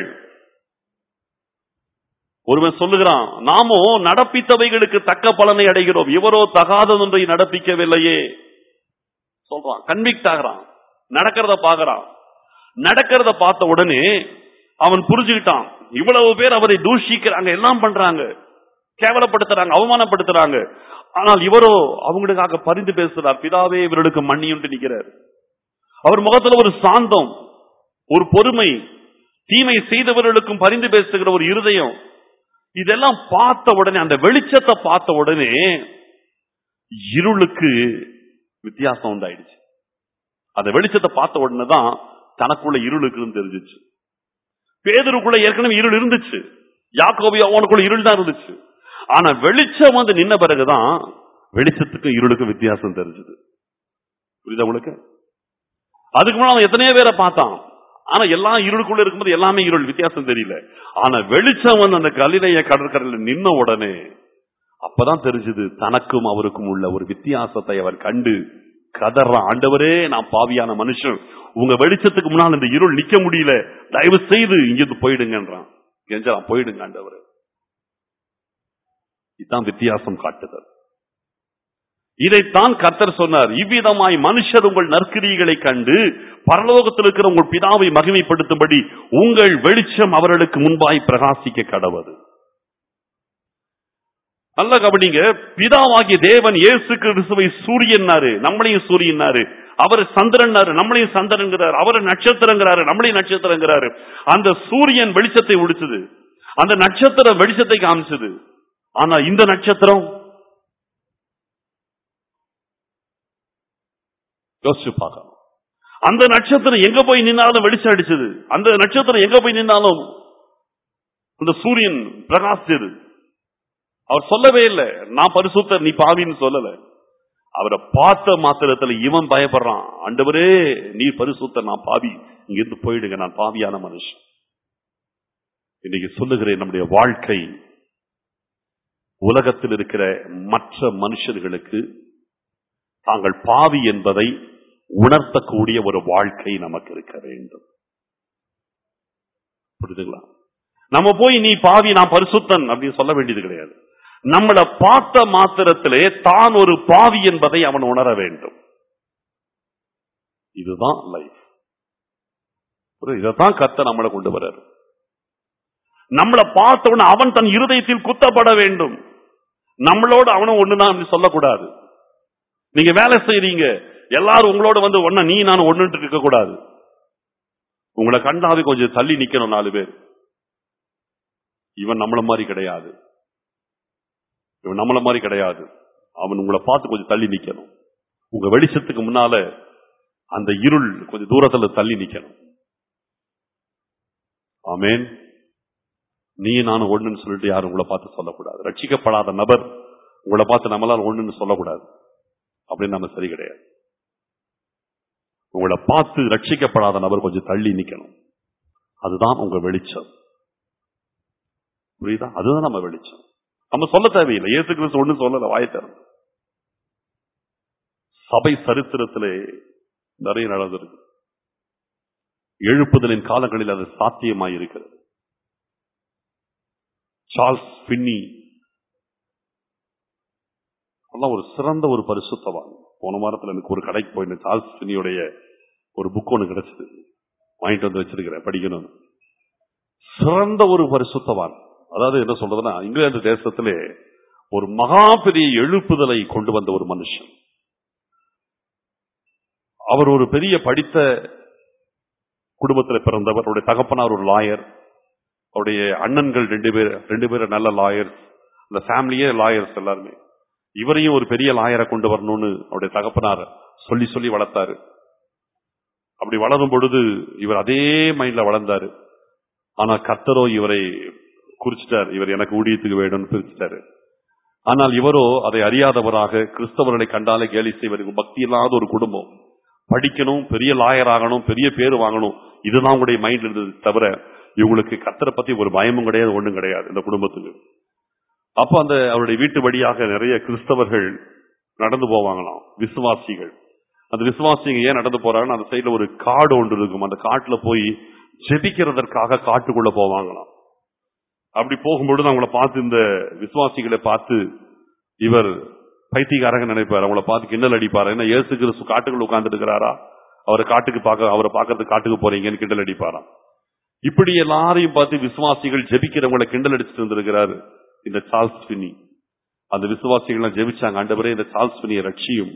ஒருவன் சொல்லுகிறான் நாமோ நடப்பித்தவைகளுக்கு தக்க பலனை அடைகிறோம் இவரோ தகாததொன்றை நடப்பிக்கவில்லையே சொல்றான் கன்விக்ட் ஆகிறான் நடக்கிறத பாக்குறான் நடக்கிறத பார்த்த உடனே அவன் புரிஞ்சுக்கிட்டான் இவ்வளவு பேர் அவரை தூஷிக்கிறாங்க எல்லாம் பண்றாங்க கேவலப்படுத்துறாங்க அவமானப்படுத்துறாங்க ஆனால் இவரோ அவங்களுக்காக பரிந்து பேசுறார் பிதாவே இவர்களுக்கு மன்னியுண்டு நிற்கிறார் அவர் முகத்துல ஒரு சாந்தம் ஒரு பொறுமை தீமை செய்தவர்களுக்கும் பரிந்து பேசுகிற ஒரு இருதயம் இதெல்லாம் பார்த்த உடனே அந்த வெளிச்சத்தை பார்த்த உடனே இருளுக்கு வித்தியாசம் உண்டாயிடுச்சு அந்த வெளிச்சத்தை பார்த்த உடனே தான் தனக்குள்ள இருள் இருக்குன்னு தெரிஞ்சிச்சு பேதருக்குள்ள ஏற்கனவே இருள் இருந்துச்சு யாக்கோபி அவனுக்குள்ள இருள் தான் இருந்துச்சு ஆனா வெளிச்சம் வந்து நின்ன பிறகுதான் வெளிச்சத்துக்கு இருளுக்கு வித்தியாசம் தெரிஞ்சது புரியுதா உங்களுக்கு அதுக்கு முன்னாடி அவன் எத்தனையோ பேரை பார்த்தான் ஆனா எல்லாம் இருளுக்குள்ள இருக்கும்போது எல்லாமே இருள் வித்தியாசம் தெரியல ஆனா வெளிச்சம் வந்து அந்த கலிலைய கடற்கரையில நின்ன உடனே அப்பதான் தெரிஞ்சது தனக்கும் அவருக்கும் உள்ள ஒரு வித்தியாசத்தை அவர் கண்டு கதறான் ஆண்டவரே நான் பாவியான மனுஷன் உங்க வெளிச்சத்துக்கு முன்னால் இந்த இருள் நிக்க முடியல தயவு செய்து இங்கிருந்து போயிடுங்கன்றான் கெஞ்சலாம் போயிடுங்க ஆண்டவரே இதுதான் வித்தியாசம் காட்டுதல் இதைத்தான் கர்த்தர் சொன்னார் இவ்விதமாய் மனுஷர் உங்கள் நற்கிரிகளை கண்டு பரலோகத்தில் இருக்கிற உங்கள் பிதாவை மகிமைப்படுத்தும்படி உங்கள் வெளிச்சம் அவர்களுக்கு முன்பாய் பிரகாசிக்க கடவது நல்ல கவனிங்க பிதாவாகிய தேவன் இயேசு கிறிஸ்துவை சூரியன்னாரு நம்மளையும் சூரியன்னாரு அவர் சந்திரன்னாரு நம்மளையும் சந்திரங்கிறார் அவர் நட்சத்திரங்கிறாரு நம்மளையும் நட்சத்திரங்கிறாரு அந்த சூரியன் வெளிச்சத்தை உடிச்சது அந்த நட்சத்திரம் வெளிச்சத்தை காமிச்சது ஆனா இந்த நட்சத்திரம் யோசிச்சு பார்க்கணும் அந்த நட்சத்திரம் எங்க போய் நின்னாலும் வெளிச்சம் அடிச்சது அந்த நட்சத்திரம் எங்க போய் நின்னாலும் அந்த சூரியன் பிரகாசிச்சது அவர் சொல்லவே இல்லை நான் பரிசுத்தர் நீ பாவின்னு சொல்லல அவரை பார்த்த மாத்திரத்துல இவன் பயப்படுறான் ஆண்டவரே நீ பரிசுத்தர் நான் பாவி இங்கிருந்து போயிடுங்க நான் பாவியான மனுஷன் இன்னைக்கு சொல்லுகிறேன் நம்முடைய வாழ்க்கை உலகத்தில் இருக்கிற மற்ற மனுஷர்களுக்கு தாங்கள் பாவி என்பதை உணர்த்தக்கூடிய ஒரு வாழ்க்கை நமக்கு இருக்க வேண்டும் புரியுதுங்களா நம்ம போய் நீ பாவி நான் பரிசுத்தன் அப்படின்னு சொல்ல வேண்டியது கிடையாது நம்மளை பார்த்த மாத்திரத்திலே தான் ஒரு பாவி என்பதை அவன் உணர வேண்டும் இதுதான் லைஃப் இதைத்தான் கத்த நம்மளை கொண்டு வர்றாரு நம்மளை பார்த்தவன அவன் தன் இருதயத்தில் குத்தப்பட வேண்டும் நம்மளோட அவனும் ஒண்ணுதான் அப்படி சொல்லக்கூடாது நீங்க வேலை செய்றீங்க எல்லாரும் உங்களோட வந்து ஒன்ன நீ நான் ஒண்ணுட்டு இருக்க கூடாது உங்களை கண்டாவே கொஞ்சம் தள்ளி நிக்கணும் நாலு பேர் இவன் நம்மள மாதிரி கிடையாது இவன் நம்மள மாதிரி கிடையாது அவன் உங்களை பார்த்து கொஞ்சம் தள்ளி நிக்கணும் உங்க வெளிச்சத்துக்கு முன்னால அந்த இருள் கொஞ்சம் தூரத்துல தள்ளி நிக்கணும் ஆமேன் நீ நானும் ஒண்ணுன்னு சொல்லிட்டு யாரும் உங்களை பார்த்து சொல்லக்கூடாது ரட்சிக்கப்படாத நபர் உங்களை பார்த்து நம்மளால ஒண்ணுன்னு சொல்லக்கூடாது அப்படின்னு நம்ம சரி கிடையாது உங்களை பார்த்து ரட்சிக்கப்படாத நபர் கொஞ்சம் தள்ளி நிக்கணும் அதுதான் உங்க வெளிச்சம் புரியுதா அதுதான் நம்ம வெளிச்சம் நம்ம சொல்ல தேவையில்லை இயேசு கிறிஸ்து ஒண்ணு சொல்லல வாயத்தரம் சபை சரித்திரத்திலே நிறைய நடந்திருக்கு எழுப்புதலின் காலங்களில் அது சாத்தியமாய் இருக்கிறது சார்ல்ஸ் பின்னி அதெல்லாம் ஒரு சிறந்த ஒரு பரிசுத்தவான் போன வாரத்துல எனக்கு ஒரு கடைக்கு போயிருந்தேன் சார்ல்ஸ் பின்னியுடைய ஒரு புக் ஒன்று கிடைச்சது வாங்கிட்டு வந்து வச்சிருக்கிறேன் படிக்கணும் சிறந்த ஒரு பரிசுத்தவான் அதாவது என்ன சொல்றதுன்னா இங்கிலாந்து தேசத்திலே ஒரு மகா பெரிய எழுப்புதலை கொண்டு வந்த ஒரு மனுஷன் அவர் ஒரு பெரிய படித்த குடும்பத்தில் பிறந்தவர் அவருடைய தகப்பனார் ஒரு லாயர் அவருடைய அண்ணன்கள் ரெண்டு பேர் ரெண்டு பேரும் நல்ல லாயர்ஸ் அந்த ஃபேமிலியே லாயர்ஸ் எல்லாருமே இவரையும் ஒரு பெரிய லாயரை கொண்டு வரணும்னு அவருடைய தகப்பனார் சொல்லி சொல்லி வளர்த்தாரு அப்படி வளரும் பொழுது இவர் அதே மைண்ட்ல வளர்ந்தாரு ஆனா கத்தரோ இவரை குறிச்சிட்டார் இவர் எனக்கு ஊழியத்துக்கு வேணும்னு பிரிச்சிட்டாரு ஆனால் இவரோ அதை அறியாதவராக கிறிஸ்தவர்களை கண்டாலே கேலி செய்வருக்கு பக்தி இல்லாத ஒரு குடும்பம் படிக்கணும் பெரிய லாயர் ஆகணும் பெரிய பேர் வாங்கணும் இதுதான் உங்களுடைய மைண்ட் இருந்தது தவிர இவங்களுக்கு கத்தரை பத்தி ஒரு பயமும் கிடையாது ஒண்ணும் கிடையாது இந்த குடும்பத்துக்கு அப்ப அந்த அவருடைய வீட்டு வழியாக நிறைய கிறிஸ்தவர்கள் நடந்து போவாங்களாம் விசுவாசிகள் அந்த விசுவாசிங்க ஏன் நடந்து போறாங்கன்னா அந்த சைடுல ஒரு காடு ஒன்று இருக்கும் அந்த காட்டுல போய் ஜெபிக்கிறதற்காக காட்டுக்குள்ள போவாங்களாம் அப்படி போகும்பொழுது அவங்கள பார்த்து இந்த விசுவாசிகளை பார்த்து இவர் பைத்தியக்காரங்க நினைப்பார் அவங்கள பார்த்து கிண்டல் அடிப்பாரு என்ன இயேசு கிறிஸ்து காட்டுக்குள்ள உட்கார்ந்து இருக்கிறாரா அவரை காட்டுக்கு பார்க்க அவரை பார்க்கறதுக்கு காட்டுக்கு போறீங்கன்னு கிண்டல் அடிப்பாராம் இப்படி எல்லாரையும் பார்த்து விசுவாசிகள் ஜெபிக்கிறவங்களை கிண்டல் அடிச்சுட்டு இருந்திருக்கிறாரு இந்த சார்ல்ஸ் பின்னி அந்த விசுவாசிகள் ஜெபிச்சாங்க ஆண்டவரே இந்த சார்ல்ஸ் பின்னியை ரட்சியும்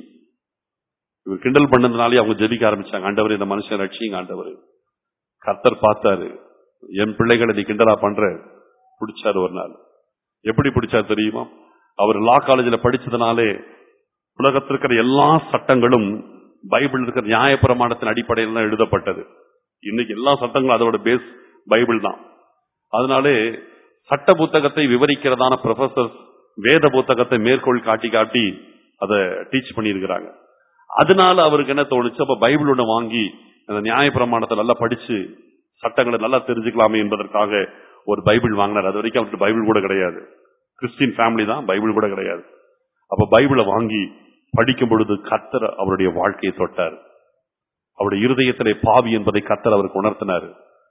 இவர் கிண்டல் பண்ணதுனாலே அவங்க ஜெபிக்க ஆரம்பிச்சாங்க ஆண்டவரே இந்த மனுஷன் ரட்சியுங்க ஆண்டவரே கர்த்தர் பார்த்தாரு என் பிள்ளைகளை நீ கிண்டலா பண்ற பிடிச்சாரு ஒரு நாள் எப்படி பிடிச்சாரு தெரியுமா அவர் லா காலேஜில் படிச்சதுனாலே உலகத்தில் இருக்கிற எல்லா சட்டங்களும் பைபிள் இருக்கிற நியாயப்பிரமாணத்தின் அடிப்படையில் தான் எழுதப்பட்டது இன்னைக்கு எல்லா சட்டங்களும் அதோட பேஸ் பைபிள் தான் அதனாலே சட்ட புத்தகத்தை விவரிக்கிறதான ப்ரொஃபசர் வேத புத்தகத்தை மேற்கோள் காட்டி காட்டி அதை டீச் பண்ணியிருக்கிறாங்க அதனால அவருக்கு என்ன தோணுச்சு அப்ப பைபிள் ஒண்ணு வாங்கி அந்த நியாயப்பிரமாணத்தை நல்லா படிச்சு சட்டங்களை நல்லா தெரிஞ்சுக்கலாமே என்பதற்காக ஒரு பைபிள் வாங்கினார் அது வரைக்கும் அவருக்கு பைபிள் கூட கிடையாது கிறிஸ்டின் ஃபேமிலி தான் பைபிள் கூட கிடையாது அப்ப பைபிளை வாங்கி படிக்கும் பொழுது கத்தர் அவருடைய வாழ்க்கையை தொட்டார் அவருடைய இருதயத்திலே பாவி என்பதை கத்தர் அவருக்கு உணர்த்தினார்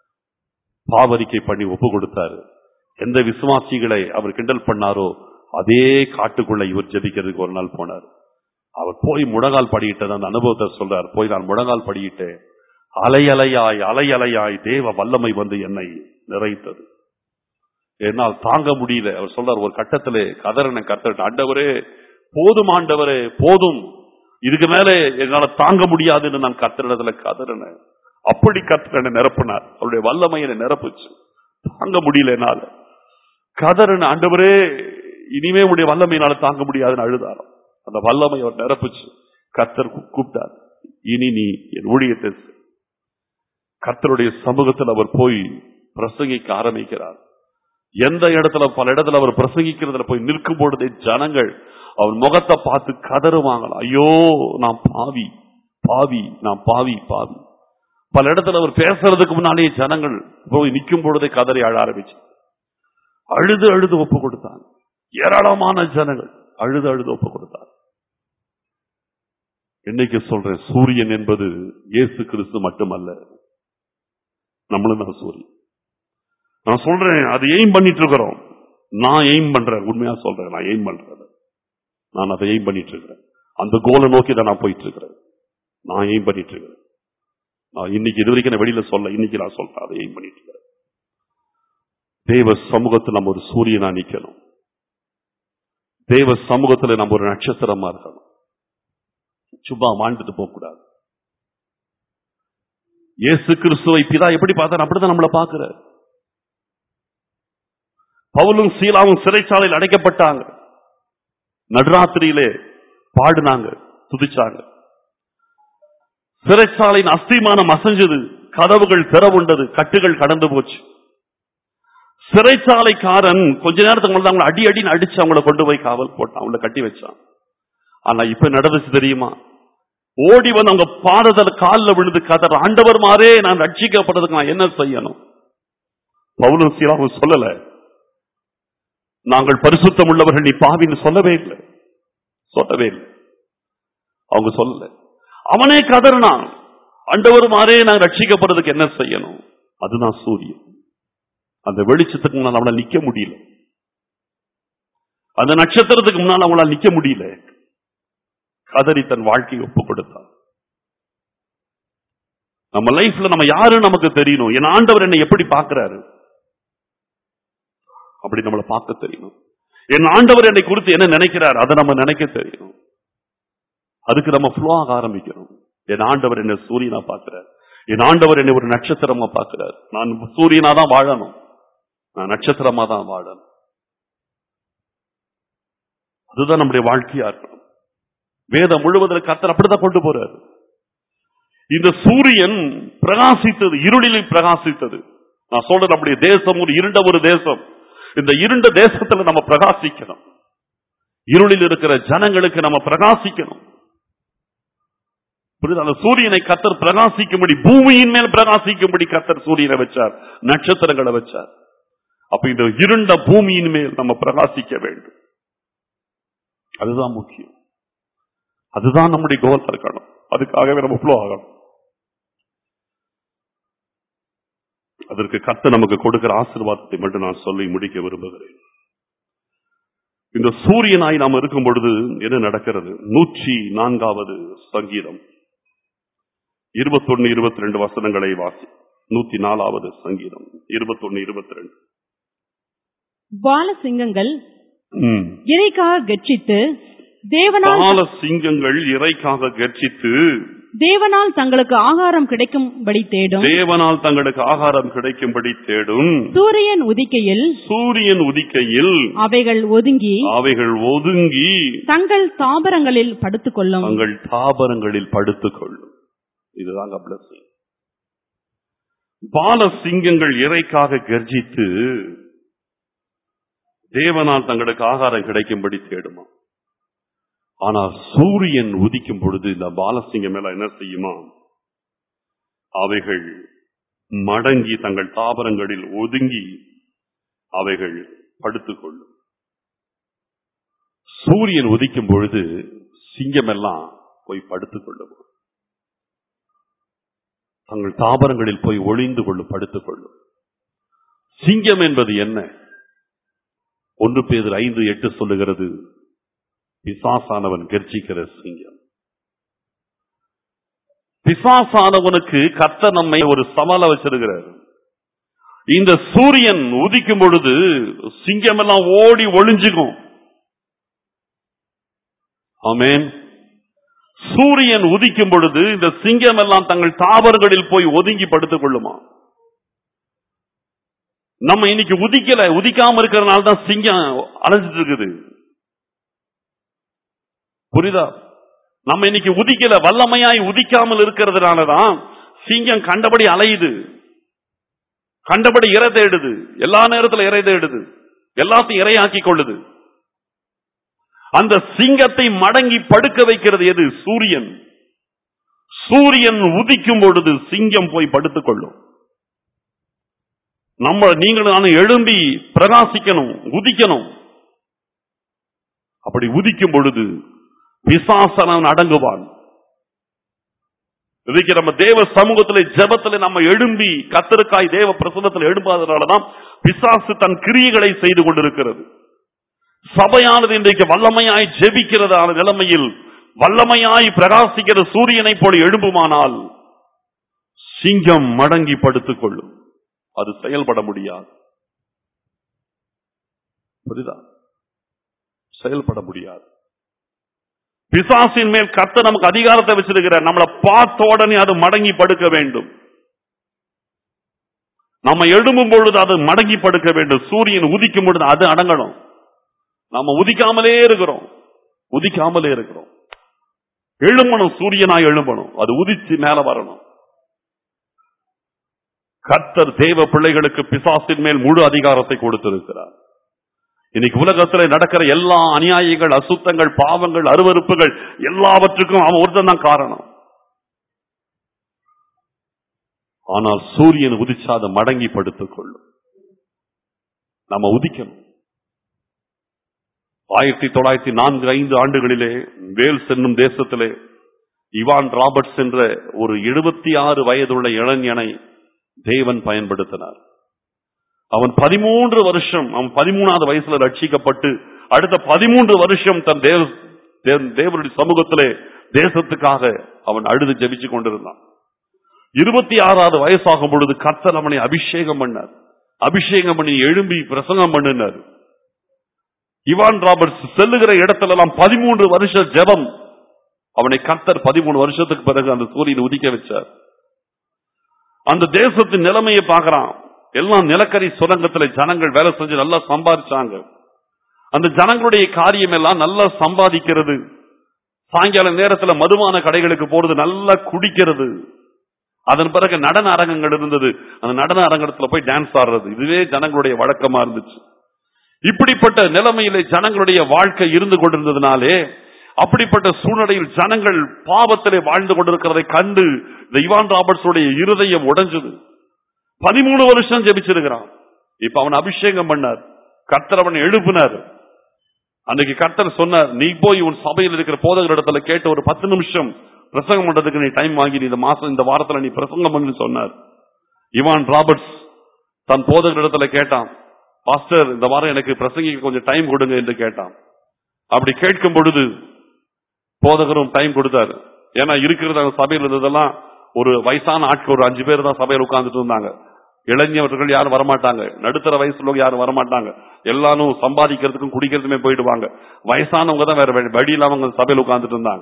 பாவரிக்கை பண்ணி ஒப்பு கொடுத்தாரு எந்த விசுவாசிகளை அவர் கிண்டல் பண்ணாரோ அதே காட்டுக்குள்ள இவர் ஜெபிக்கிறதுக்கு ஒரு நாள் போனார் அவர் போய் முழங்கால் படியிட்டது அந்த அனுபவத்தை சொல்றார் போய் நான் முழங்கால் படியிட்டேன் அலை அலையாய் அலை அலையாய் தேவ வல்லமை வந்து என்னை நிறைத்தது என்னால் தாங்க முடியல அவர் சொல்றார் ஒரு கட்டத்திலே கதறனை கத்தர் ஆண்டவரே போதும் ஆண்டவரே போதும் இதுக்கு மேல என்னால தாங்க முடியாதுன்னு நான் கத்திரிடத்துல கதறினேன் அப்படி கத்திரனை நிரப்பினார் அவருடைய வல்லமை என்னை நிரப்புச்சு தாங்க முடியல என்னால கதறன் ஆண்டவரே இனிமே உடைய வல்லமையினால தாங்க முடியாதுன்னு அழுதாராம் அந்த வல்லமை அவர் நிரப்புச்சு கத்தர் கூ- கூப்பிட்டார் இனி நீ என் ஊழியத்தை செய். கர்த்தருடைய சமூகத்தில் அவர் போய் பிரசங்கிக்க ஆரம்பிக்கிறார் எந்த இடத்துல பல இடத்துல அவர் பிரசங்கிக்கிறதுல போய் நிற்கும் பொழுதே ஜனங்கள் அவர் முகத்தை பார்த்து கதறுவாங்களாம் ஐயோ நான் பாவி பாவி நான் பாவி பாவி பல இடத்துல அவர் பேசுறதுக்கு முன்னாலேயே ஜனங்கள் போய் நிற்கும் பொழுதே கதறி அழ ஆரம்பிச்சு அழுது அழுது ஒப்பு கொடுத்தாங்க ஏராளமான ஜனங்கள் அழுது அழுது ஒப்பு கொடுத்தாங்க இன்னைக்கு சொல்றேன் சூரியன் என்பது இயேசு கிறிஸ்து மட்டுமல்ல நம்மளும் தான் சூரியன் நான் சொல்றேன் அது எய்ம் பண்ணிட்டு இருக்கிறோம் நான் எய்ம் பண்றேன் உண்மையா சொல்றேன் நான் எய்ம் பண்றேன் நான் அதை எய்ம் பண்ணிட்டு இருக்கிறேன் அந்த கோலை நோக்கி தான் நான் போயிட்டு இருக்கிறேன் நான் எய்ம் பண்ணிட்டு இருக்கிறேன் நான் இன்னைக்கு இது வரைக்கும் நான் வெளியில சொல்ல இன்னைக்கு நான் சொல்றேன் அதை எய்ம் பண்ணிட்டு இருக்கிறேன் தேவ சமூகத்தில் நம்ம ஒரு சூரியனா நிக்கணும் தேவ சமூகத்துல நம்ம ஒரு நட்சத்திரமா இருக்கணும் சும்மா வாழ்ந்துட்டு போக கூடாது இயேசு கிறிஸ்துவை பிதா எப்படி பார்த்தார் அப்படிதான் நம்மளை பார்க்கிறார் பவுலும் சீலாவும் சிறைச்சாலையில் அடைக்கப்பட்டாங்க நடுராத்திரியிலே பாடினாங்க துதிச்சாங்க சிறைச்சாலையின் அஸ்திமானம் அசைஞ்சது கதவுகள் திறவுண்டது கட்டுகள் கடந்து போச்சு சிறைச்சாலைக்காரன் கொஞ்ச நேரத்துக்கு முன்னாடி அவங்களை அடி அடின்னு அடிச்சு அவங்கள கொண்டு போய் காவல் போட்டான் அவங்கள கட்டி வச்சான் ஆனா இப்ப நடந்துச்சு தெரியுமா ஓடி வந்து அவங்க பாதத்தில் காலில் விழுந்து கதற ஆண்டவர் மாறே நான் ரட்சிக்கப்படுறதுக்கு நான் என்ன செய்யணும் பவுலும் சீலாவும் சொல்லல நாங்கள் பரிசுத்தம் உள்ளவர்கள் நீ பாவின்னு சொல்லவே இல்லை சொல்லவே இல்லை அவங்க சொல்லல அவனே கதறினான் ஆண்டவர் மாறே நான் ரட்சிக்கப்படுறதுக்கு என்ன செய்யணும் அதுதான் சூரியன் அந்த வெளிச்சத்துக்கு முன்னால் அவனால் நிக்க முடியல அந்த நட்சத்திரத்துக்கு முன்னால் அவங்களால நிக்க முடியல கதறி தன் வாழ்க்கையை ஒப்பு கொடுத்தான் நம்ம லைஃப்ல நம்ம யாரு நமக்கு தெரியணும் என் ஆண்டவர் என்னை எப்படி பார்க்கிறாரு அப்படி நம்மளை பார்க்க தெரியணும் என் ஆண்டவர் என்னை குறித்து என்ன நினைக்கிறார் அதை நம்ம நினைக்க தெரியணும் அதுக்கு நம்ம ஃப்ளோ ஆக ஆரம்பிக்கணும் என் ஆண்டவர் என்ன சூரியனா பார்க்கிறார் என் ஆண்டவர் என்னை ஒரு நட்சத்திரமா பார்க்கிறார் நான் சூரியனா தான் வாழணும் நான் நட்சத்திரமா தான் வாழணும் அதுதான் நம்முடைய வாழ்க்கையா இருக்கணும் வேதம் முழுவதில் கத்தர் அப்படிதான் கொண்டு போறாரு இந்த சூரியன் பிரகாசித்தது இருளில் பிரகாசித்தது நான் சொல்றது நம்முடைய தேசம் ஒரு இருண்ட ஒரு தேசம் இந்த இருண்ட தேசத்துல நம்ம பிரகாசிக்கணும் இருளில் இருக்கிற ஜனங்களுக்கு நம்ம பிரகாசிக்கணும் புரியுதா? அந்த சூரியனை கத்தர் பிரகாசிக்கும்படி பூமியின் மேல் பிரகாசிக்கும்படி கத்தர் சூரியனை வச்சார் நட்சத்திரங்களை வச்சார் அப்ப இந்த இருண்ட பூமியின் மேல் நம்ம பிரகாசிக்க வேண்டும் அதுதான் முக்கியம் அதுதான் நம்முடைய கோல் இருக்கணும் அதுக்காகவே நம்ம ஃப்ளோ ஆகணும் அதற்கு கத்த நமக்கு கொடுக்கிற ஆசீர்வாதத்தை மட்டும் நான் சொல்லி முடிக்க விரும்புகிறேன் இந்த சூரியனாய் நாம் இருக்கும் பொழுது என்ன நடக்கிறது நூற்றி நான்காவது சங்கீதம் இருபத்தொன்னு இருபத்தி ரெண்டு வசனங்களை வாசி நூத்தி நாலாவது சங்கீதம் இருபத்தொன்னு இருபத்தி ரெண்டு பாலசிங்கங்கள் இறைக்காக கெர்ச்சித்து தேவனால் பால சிங்கங்கள் இறைக்காக கர்ஜித்து தேவனால் தங்களுக்கு ஆகாரம் கிடைக்கும்படி தேடும் தேவனால் தங்களுக்கு ஆகாரம் கிடைக்கும்படி தேடும் சூரியன் உதிக்கையில் சூரியன் உதிக்கையில் அவைகள் ஒதுங்கி அவைகள் ஒதுங்கி தங்கள் தாபரங்களில் படுத்துக்கொள்ளும் தங்கள் தாபரங்களில் படுத்துக் கொள்ளும் இதுதாங்க blessing. பால சிங்கங்கள் இறைக்காக கர்ஜித்து தேவனால் தங்களுக்கு ஆகாரம் கிடைக்கும்படி தேடுமா ஆனா சூரியன் உதிக்கும் பொழுது இந்த பாலசிங்கம் மேல என்ன செய்யுமா அவைகள் மடங்கி தங்கள் தாபரங்களில் ஒதுங்கி அவைகள் படுத்துக் கொள்ளும் சூரியன் உதிக்கும் பொழுது சிங்கம் எல்லாம் போய் படுத்துக் கொள்ளும் தங்கள் தாபரங்களில் போய் ஒளிந்து கொள்ளும் படுத்துக் கொள்ளும் சிங்கம் என்பது என்ன ஒன்று பேர் ஐந்து எட்டு சொல்லுகிறது பிசாசானவன் கர்ஜிக்கிற சிங்கம் பிசாசானவனுக்கு கத்த நம்மை ஒரு சவால வச்சிருக்கிறார் இந்த சூரியன் உதிக்கும் பொழுது சிங்கம் எல்லாம் ஓடி ஒளிஞ்சுக்கும் ஆமென் சூரியன் உதிக்கும் பொழுது இந்த சிங்கம் எல்லாம் தங்கள் தாவரங்களில் போய் ஒதுங்கி படுத்துக் கொள்ளுமா நம்ம இன்னைக்கு உதிக்கல உதிக்காம இருக்கிறதுனால தான் சிங்கம் அலைஞ்சிட்டு இருக்குது புரியுதா நம்ம இன்னைக்கு உதிக்கல வல்லமையாய் உதிக்காமல் இருக்கிறதுனாலதான் சிங்கம் கண்டபடி அலையுது கண்டபடி இறை தேடுது எல்லா நேரத்துல இறை தேடுது எல்லாத்தையும் இரையாக்கி கொள்ளுது அந்த சிங்கத்தை மடங்கி படுக்க வைக்கிறது எது சூரியன் சூரியன் உதிக்கும் பொழுது சிங்கம் போய் படுத்துக் கொள்ளும் நம்ம நீங்கள் நானும் எழும்பி பிரகாசிக்கணும் உதிக்கணும் அப்படி உதிக்கும் பொழுது பிசாசனன் அடங்குவான் இதுக்கு நம்ம தேவ சமூகத்திலே ஜெபத்திலே நம்ம எழும்பி கத்தருக்காய் தேவ பிரசனத்தில் எழும்பாதனாலதான் பிசாசு தன் கிரியைகளை செய்து கொண்டிருக்கிறது சபையானது இன்றைக்கு வல்லமையாய் ஜெபிக்கிறதான நிலைமையில் வல்லமையாய் பிரகாசிக்கிற சூரியனை போல எழும்புமானால் சிங்கம் மடங்கி படுத்துக் கொள்ளும் அது செயல்பட முடியாது புரியுதா செயல்பட முடியாது பிசாசின் மேல் கத்த நமக்கு அதிகாரத்தை வச்சிருக்கிறார் நம்மளை பார்த்த உடனே அது மடங்கி படுக்க வேண்டும் நம்ம எழும்பும் பொழுது அது மடங்கி படுக்க வேண்டும் சூரியன் உதிக்கும் பொழுது அது அடங்கணும் நம்ம உதிக்காமலே இருக்கிறோம் உதிக்காமலே இருக்கிறோம் எழும்பணும் சூரியனாய் எழும்பணும் அது உதிச்சு மேல வரணும் கர்த்தர் தேவ பிள்ளைகளுக்கு பிசாசின் மேல் முழு அதிகாரத்தை கொடுத்திருக்கிறார் இன்னைக்கு உலகத்துல நடக்கிற எல்லா அநியாயங்கள் அசுத்தங்கள் பாவங்கள் அருவருப்புகள் எல்லாவற்றுக்கும் அவன் ஒருத்தன் தான் காரணம் ஆனால் சூரியன் உதிச்சாத மடங்கி படுத்துக் கொள்ளும் நம்ம உதிக்கணும் ஆயிரத்தி தொள்ளாயிரத்தி நான்கு ஐந்து ஆண்டுகளிலே வேல்ஸ் என்னும் தேசத்திலே இவான் ராபர்ட்ஸ் என்ற ஒரு எழுபத்தி ஆறு வயதுள்ள இளைஞனை தேவன் பயன்படுத்தினார் அவன் பதிமூன்று வருஷம் அவன் பதிமூணாவது வயசுல ரட்சிக்கப்பட்டு அடுத்த பதிமூன்று வருஷம் தன் தேவ தேவ- தேவனுடைய சமூகத்திலே தேசத்துக்காக அவன் அழுது ஜெபிச்சு கொண்டிருந்தான் இருபத்தி ஆறாவது வயசாகும் பொழுது கர்த்தர் அவனை அபிஷேகம் பண்ணார் அபிஷேகம் பண்ணி எழும்பி பிரசங்கம் பண்ணினார் இவான் ராபர்ட்ஸ் செல்லுகிற இடத்துல எல்லாம் பதிமூன்று வருஷ ஜெபம் அவனை கர்த்தர் பதிமூணு வருஷத்துக்கு பிறகு அந்த சூரியனை உதிக்க வச்சார் அந்த தேசத்தின் நிலைமையை பார்க்கறான் எல்லாம் நிலக்கரி சுரங்கத்துல ஜனங்கள் வேலை செஞ்சு நல்லா சம்பாதிச்சாங்க அந்த ஜனங்களுடைய காரியம் எல்லாம் நல்லா சம்பாதிக்கிறது சாயங்கால நேரத்துல மதுபான கடைகளுக்கு போறது நல்லா குடிக்கிறது அதன் பிறகு நடன அரங்கங்கள் இருந்தது அந்த நடன அரங்கத்துல போய் டான்ஸ் ஆடுறது இதுவே ஜனங்களுடைய வழக்கமா இருந்துச்சு இப்படிப்பட்ட நிலைமையிலே ஜனங்களுடைய வாழ்க்கை இருந்து கொண்டிருந்ததுனாலே அப்படிப்பட்ட சூழ்நிலையில் ஜனங்கள் பாவத்திலே வாழ்ந்து கொண்டிருக்கிறதை கண்டு இந்த இவான் ராபர்ட்ஸுடைய இருதயம் உடைஞ்சது பதிமூணு வருஷம் ஜெபிச்சிருக்கிறான் இப்ப அவன் அபிஷேகம் பண்ணார் கர்த்தர் அவனை எழுப்பினார் அன்னைக்கு கர்த்தர் சொன்னார் நீ போய் உன் சபையில் இருக்கிற போதகர் இடத்துல கேட்டு ஒரு பத்து நிமிஷம் பிரசங்கம் பண்றதுக்கு நீ டைம் வாங்கி நீ இந்த மாசம் இந்த வாரத்துல நீ பிரசங்கம் பண்ணு சொன்னார் இவான் ராபர்ட்ஸ் தன் போதகர் இடத்துல கேட்டான் பாஸ்டர் இந்த வாரம் எனக்கு பிரசங்கிக்க கொஞ்சம் டைம் கொடுங்க என்று கேட்டான் அப்படி கேட்கும் பொழுது போதகரும் டைம் கொடுத்தாரு ஏன்னா இருக்கிறது அந்த சபையில் இருந்ததெல்லாம் ஒரு வயசான ஆட்கள் ஒரு அஞ்சு பேர் தான் சபையில் உட்கார்ந்துட்டு இருந்தாங்க இளைஞர்கள் யாரும் வரமாட்டாங்க நடுத்தர வயசுல யாரும் வரமாட்டாங்க எல்லாரும் சம்பாதிக்கிறதுக்கும் குடிக்கிறதுமே போயிடுவாங்க வயசானவங்க தான் வேற வழி- வழி இல்லாம அங்க சபையில் உட்கார்ந்துட்டு இருந்தாங்க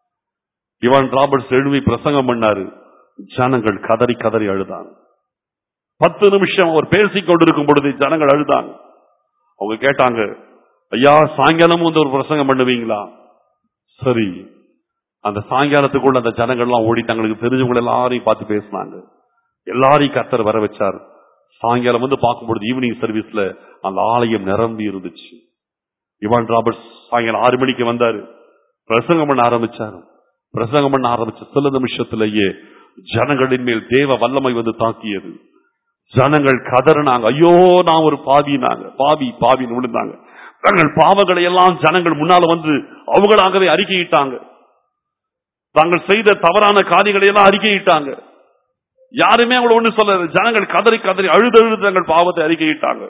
இவன் ராபர்ட்ஸ் எழுவி பிரசங்கம் பண்ணாரு ஜனங்கள் கதறி கதறி அழுதாங்க பத்து நிமிஷம் அவர் பேசிக் கொண்டிருக்கும் பொழுது ஜனங்கள் அழுதாங்க அவங்க கேட்டாங்க ஐயா சாயங்காலமும் வந்து ஒரு பிரசங்கம் பண்ணுவீங்களா சரி அந்த சாயங்காலத்துக்குள்ள அந்த ஜனங்கள்லாம் ஓடி தங்களுக்கு தெரிஞ்சவங்க எல்லாரையும் பார்த்து பேசினாங்க எல்லாரையும் கத்தர் வர வச்சார் சாயங்காலம் வந்து பார்க்கும்பொழுது ஈவினிங் சர்வீஸ்ல அந்த ஆலயம் நிரம்பி இருந்துச்சு இவான் ராபர்ட்ஸ் சாயங்காலம் ஆறு மணிக்கு வந்தாரு பிரசங்கம் பண்ண ஆரம்பிச்சாரு பிரசங்கம் பண்ண ஆரம்பிச்ச சில நிமிஷத்திலேயே ஜனங்களின் மேல் தேவ வல்லமை வந்து தாக்கியது ஜனங்கள் கதறினாங்க ஐயோ நான் ஒரு பாவினாங்க பாவி பாவின்னு விழுந்தாங்க தங்கள் பாவங்களை எல்லாம் ஜனங்கள் முன்னால வந்து அவங்களாகவே அறிக்கையிட்டாங்க தாங்கள் செய்த தவறான காரியங்களை எல்லாம் அறிக்கையிட்டாங்க யாருமே அவங்கள ஒண்ணு சொல்லல ஜனங்கள் கதறி கதறி அழுது அழுது தங்கள் பாவத்தை அறிக்கையிட்டாங்க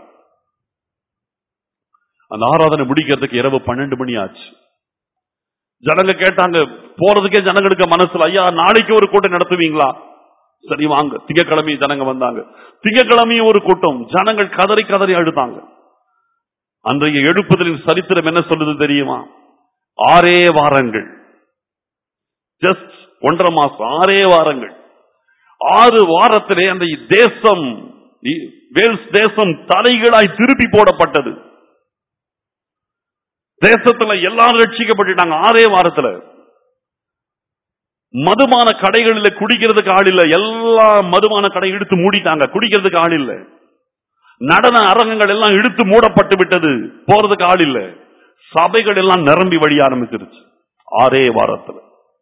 அந்த ஆராதனை முடிக்கிறதுக்கு இரவு பன்னெண்டு மணி ஆச்சு ஜனங்க கேட்டாங்க போறதுக்கே ஜனங்களுக்கு மனசுல ஐயா நாளைக்கு ஒரு கூட்டம் நடத்துவீங்களா சரி வாங்க திங்கக்கிழமை ஜனங்க வந்தாங்க திங்கக்கிழமையும் ஒரு கூட்டம் ஜனங்கள் கதறி கதறி அழுதாங்க அன்றைய எழுப்புதலின் சரித்திரம் என்ன சொல்லுது தெரியுமா ஆறே வாரங்கள் ஜஸ்ட் ஒன்றரை மாசம் ஆறே வாரங்கள் ஆறு வாரத்திலே அந்த தேசம் இ- வேல்ஸ் தேசம் தலைகளாய் திருப்பி போடப்பட்டது தேசத்துல எல்லாரும் ரட்சிக்கப்பட்டுட்டாங்க ஆறே வாரத்துல மதுபான கடைகளில் குடிக்கிறதுக்கு ஆள் இல்ல எல்லா மதுபான கடை இழுத்து மூடிட்டாங்க குடிக்கிறதுக்கு ஆள் இல்ல நடன அரங்கங்கள் எல்லாம் இழுத்து மூடப்பட்டு விட்டது போறதுக்கு ஆள் இல்ல சபைகள் எல்லாம் நிரம்பி வழிய ஆரம்பிச்சிருச்சு ஆறே வாரத்துல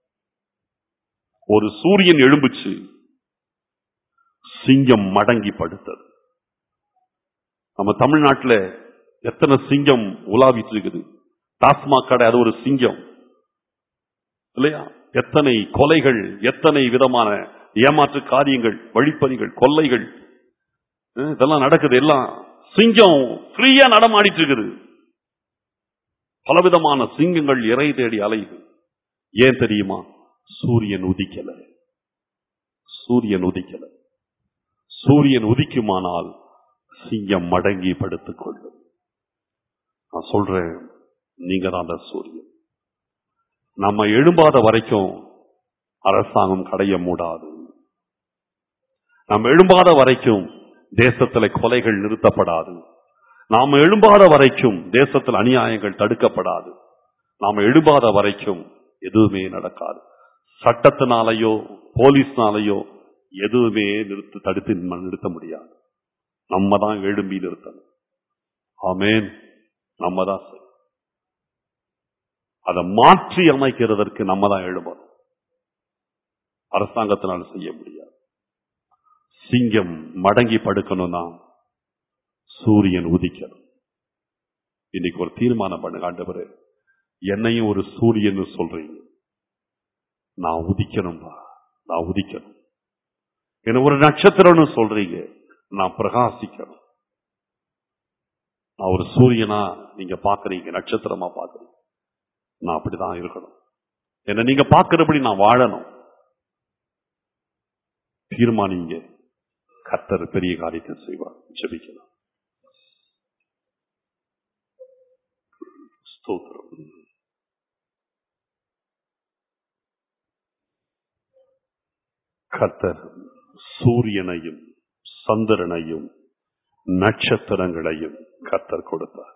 ஒரு சூரியன் எழும்புச்சு சிங்கம் மடங்கி படுத்தது நம்ம தமிழ்நாட்டுல எத்தனை சிங்கம் உலாவிட்டு இருக்குது டாஸ்மாக் கடை அது ஒரு சிங்கம் இல்லையா எத்தனை கொலைகள் எத்தனை விதமான ஏமாற்று காரியங்கள் வழிப்பறிகள் கொள்ளைகள் அஹ் இதெல்லாம் நடக்குது எல்லாம் சிங்கம் ஃப்ரீயா நடமாடிட்டு இருக்குது பலவிதமான சிங்கங்கள் இறை தேடி அலையுது ஏன் தெரியுமா சூரியன் உதிக்கல சூரியன் உதிக்கல சூரியன் உதிக்குமானால் சிங்கம் மடங்கி படுத்துக் கொள்ளும் நான் சொல்றேன் நீங்க தான் அந்த சூரியன் நம்ம எழும்பாத வரைக்கும் அரசாங்கம் கடைய மூடாது நம்ம எழும்பாத வரைக்கும் தேசத்துல கொலைகள் நிறுத்தப்படாது நாம எழும்பாத வரைக்கும் தேசத்தில் அநியாயங்கள் தடுக்கப்படாது நாம எழும்பாத வரைக்கும் எதுவுமே நடக்காது சட்டத்தினாலேயோ போலீஸ்னாலேயோ எதுவுமே நிறுத்த தடுத்து நம்ம நிறுத்த முடியாது நம்ம தான் எழும்பி நிறுத்தணும் ஆமேன் நம்ம தான் செய்யணும். அதை மாற்றி அமைக்கிறதற்கு நம்ம தான் எழும்பணும் அரசாங்கத்தினால் செய்ய முடியாது சிங்கம் மடங்கி படுக்கணும்னா சூரியன் உதிக்கணும் இன்னைக்கு ஒரு தீர்மானம் பண்ணுங்க ஆண்டவரே என்னையும் ஒரு சூரியன் சொல்றீங்க நான் உதிக்கணும்பா நான் உதிக்கணும் என்ன ஒரு நட்சத்திரம்னு சொல்றீங்க நான் பிரகாசிக்கணும் நான் ஒரு சூரியனா நீங்க பாக்குறீங்க நட்சத்திரமா பாக்குறீங்க நான் அப்படிதான் இருக்கணும் என்ன நீங்க பார்க்கிறபடி நான் வாழணும் தீர்மானிங்க கர்த்தர் பெரிய காரியத்தை செய்வார் ஜெபிக்கலாம் ஸ்தோத்திரம் கர்த்தர் சூரியனையும் சந்திரனையும் நட்சத்திரங்களையும் கர்த்தர் கொடுத்தார்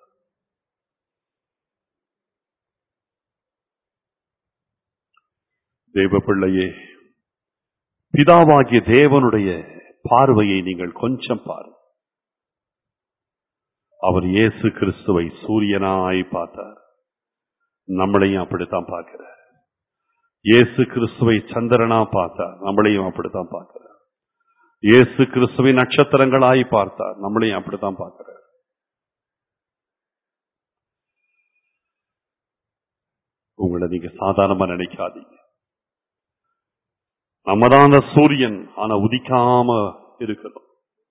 தேவ பிள்ளையே பிதாவாகிய தேவனுடைய பார்வையை நீங்கள் கொஞ்சம் பாருங்கள் அவர் இயேசு கிறிஸ்துவை சூரியனாய் பார்த்தார் நம்மளையும் அப்படித்தான் பார்க்கிறார் இயேசு கிறிஸ்துவை சந்திரனா பார்த்தார் நம்மளையும் அப்படித்தான் பார்க்கிறார் இயேசு கிறிஸ்துவை நட்சத்திரங்களாய் பார்த்தார் நம்மளையும் அப்படித்தான் பார்க்கிறார் உங்களை நீங்க சாதாரணமா நினைக்காதீங்க நம்ம தான் அந்த சூரியன் ஆனா உதிக்காம இருக்கணும்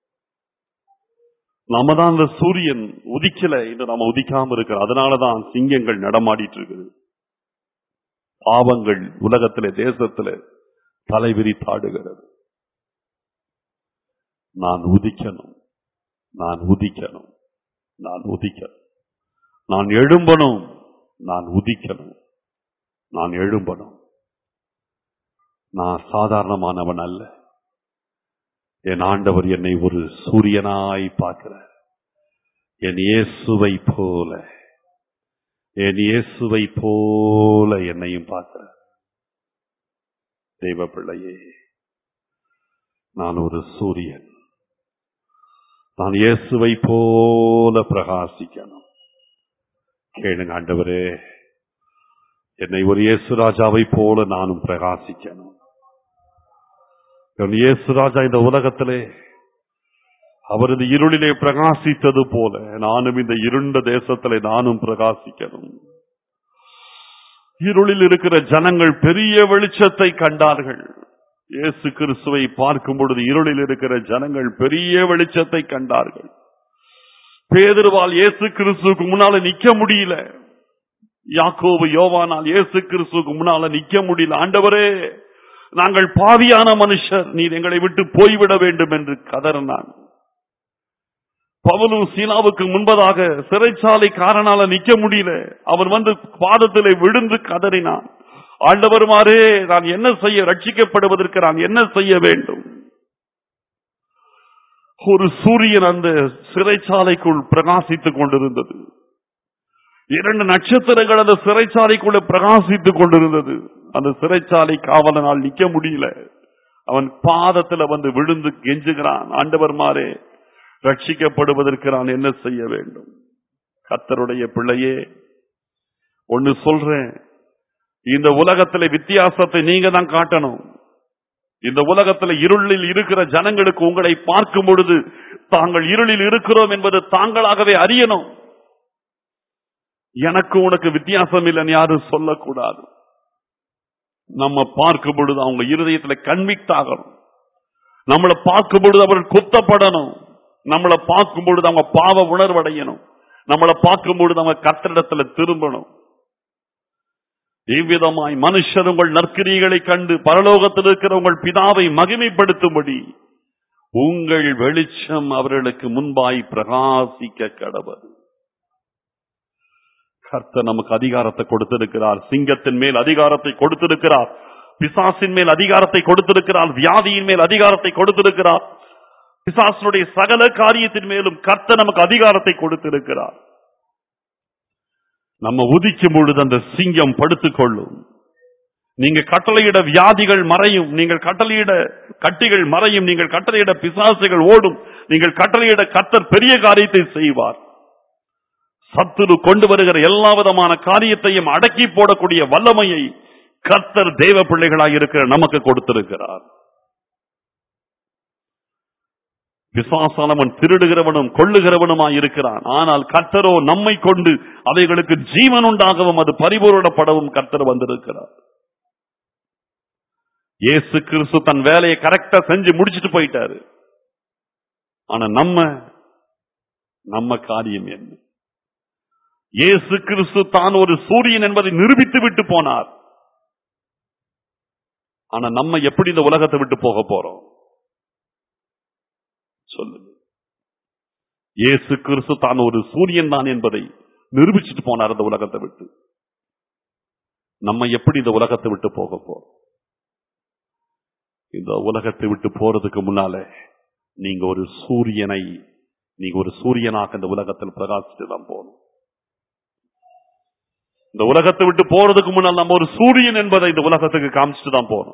நம்ம தான் அந்த சூரியன் உதிக்கல என்று நம்ம உதிக்காம இருக்கிறோம் அதனாலதான் சிங்கங்கள் நடமாடிட்டு இருக்குது பாவங்கள் உலகத்திலே தேசத்திலே தலைவிரி தாடுகிறது நான் உதிக்கணும் நான் உதிக்கணும் நான் உதிக்கணும் நான் எழும்பணும் நான் உதிக்கணும் நான் எழும்பணும் நான் சாதாரணமானவன் அல்ல என் ஆண்டவர் என்னை ஒரு சூரியனாய் பார்க்கிறார் என் இயேசுவை போல என் இயேசுவை போல என்னையும் பார்க்கிறார் தெய்வ பிள்ளையே நான் ஒரு சூரியன் நான் இயேசுவை போல பிரகாசிக்கணும் கேளுங்க ஆண்டவரே என்னை ஒரு இயேசு ராஜாவை போல நானும் பிரகாசிக்கணும் என் இயேசு ராஜா இந்த உலகத்திலே அவர் இந்த இருளிலே பிரகாசித்தது போல நானும் இந்த இருண்ட தேசத்திலே நானும் பிரகாசிக்கணும் இருளில் இருக்கிற ஜனங்கள் பெரிய வெளிச்சத்தை கண்டார்கள் இயேசு கிறிஸ்துவை பார்க்கும் பொழுது இருளில் இருக்கிற ஜனங்கள் பெரிய வெளிச்சத்தை கண்டார்கள் பேதர்வால் இயேசு கிறிஸ்துவுக்கு முன்னால நிக்க முடியல யாக்கோபு யோவானால் இயேசு கிறிஸ்துவுக்கு முன்னால நிக்க முடியல ஆண்டவரே நாங்கள் பாவியான மனுஷர் நீர் எங்களை விட்டு போய்விட வேண்டும் என்று கதறினான் பவுலும் சீனாவுக்கு முன்பதாக சிறைச்சாலை காரனால நிக்க முடியல அவன் வந்து பாதத்திலே விழுந்து கதறினான் ஆண்டவருமாறே நான் என்ன செய்ய ரட்சிக்கப்படுவதற்கு நான் என்ன செய்ய வேண்டும் ஒரு சூரியன் அந்த சிறைச்சாலைக்குள் பிரகாசித்துக் கொண்டிருந்தது இரண்டு நட்சத்திரங்கள் அந்த சிறைச்சாலைக்குள்ள பிரகாசித்துக் கொண்டிருந்தது அந்த சிறைச்சாலை காவலனால் நிக்க முடியல அவன் பாதத்துல வந்து விழுந்து கெஞ்சுகிறான் ஆண்டவர் மாறே ரட்சிக்கப்படுவதற்கு நான் என்ன செய்ய வேண்டும் கத்தருடைய பிள்ளையே ஒன்னு சொல்றேன் இந்த உலகத்துல வித்தியாசத்தை நீங்க தான் காட்டணும் இந்த உலகத்துல இருளில் இருக்கிற ஜனங்களுக்கு உங்களை பார்க்கும் பொழுது தாங்கள் இருளில் இருக்கிறோம் என்பது தாங்களாகவே அறியணும் எனக்கு உனக்கு வித்தியாசம் இல்லைன்னு யாரும் சொல்லக்கூடாது நம்ம பார்க்கும் பொழுது அவங்க இருதயத்துல கன்விக்ட் ஆகணும் நம்மளை பார்க்கும் பொழுது அவர்கள் குத்தப்படணும் நம்மளை பார்க்கும் பொழுது அவங்க பாவ உணர்வடையணும் நம்மளை பார்க்கும் பொழுது அவங்க கத்திரிடத்துல திரும்பணும் இவ்விதமாய் மனுஷர் உங்கள் நற்கிரிகளை கண்டு பரலோகத்தில் இருக்கிற உங்கள் பிதாவை மகிமைப்படுத்தும்படி உங்கள் வெளிச்சம் அவர்களுக்கு முன்பாய் பிரகாசிக்க கடவது கர்த்தர் நமக்கு அதிகாரத்தை கொடுத்திருக்கிறார் சிங்கத்தின் மேல் அதிகாரத்தை கொடுத்திருக்கிறார் பிசாசின் மேல் அதிகாரத்தை கொடுத்திருக்கிறார் வியாதியின் மேல் அதிகாரத்தை கொடுத்திருக்கிறார் பிசாசனுடைய சகல காரியத்தின் மேலும் கர்த்தர் நமக்கு அதிகாரத்தை கொடுத்திருக்கிறார் நம்ம உதிக்கும் பொழுது அந்த சிங்கம் படுத்துக் கொள்ளும் நீங்க கட்டளையிட வியாதிகள் மறையும் நீங்கள் கட்டளையிட கட்டிகள் மறையும் நீங்கள் கட்டளையிட பிசாசுகள் ஓடும் நீங்கள் கட்டளையிட கர்த்தர் பெரிய காரியத்தை செய்வார் சத்துரு கொண்டு வருகிற எல்லா விதமான காரியத்தையும் அடக்கி போடக்கூடிய வல்லமையை கர்த்தர் தேவ பிள்ளைகளாக இருக்கிற நமக்கு கொடுத்திருக்கிறார் விசுவாசானவன் திருடுகிறவனும் கொள்ளுகிறவனுமாய் இருக்கிறான் ஆனால் கர்த்தரோ நம்மை கொண்டு அவைகளுக்கு ஜீவன் உண்டாகவும் அது பரிபூரணப்படவும் கர்த்தர் வந்திருக்கிறார் இயேசு கிறிஸ்து தன் வேலையை கரெக்டா செஞ்சு முடிச்சிட்டு போயிட்டாரு ஆனா நம்ம நம்ம காரியம் என்ன இயேசு கிறிஸ்து தான் ஒரு சூரியன் என்பதை நிரூபித்து விட்டு போனார் ஆனா நம்ம எப்படி இந்த உலகத்தை விட்டு போக போறோம் சொல்லுங்க இயேசு கிறிஸ்து தான் ஒரு சூரியன் தான் என்பதை நிரூபிச்சுட்டு போனார் இந்த உலகத்தை விட்டு நம்ம எப்படி இந்த உலகத்தை விட்டு போக போறோம் இந்த உலகத்தை விட்டு போறதுக்கு முன்னால நீங்க ஒரு சூரியனை நீங்க ஒரு சூரியனாக இந்த உலகத்தில் பிரகாசித்து தான் போகணும் இந்த உலகத்தை விட்டு போறதுக்கு முன்னால் நம்ம ஒரு சூரியன் என்பதை இந்த உலகத்துக்கு காமிச்சிட்டு தான் போகணும்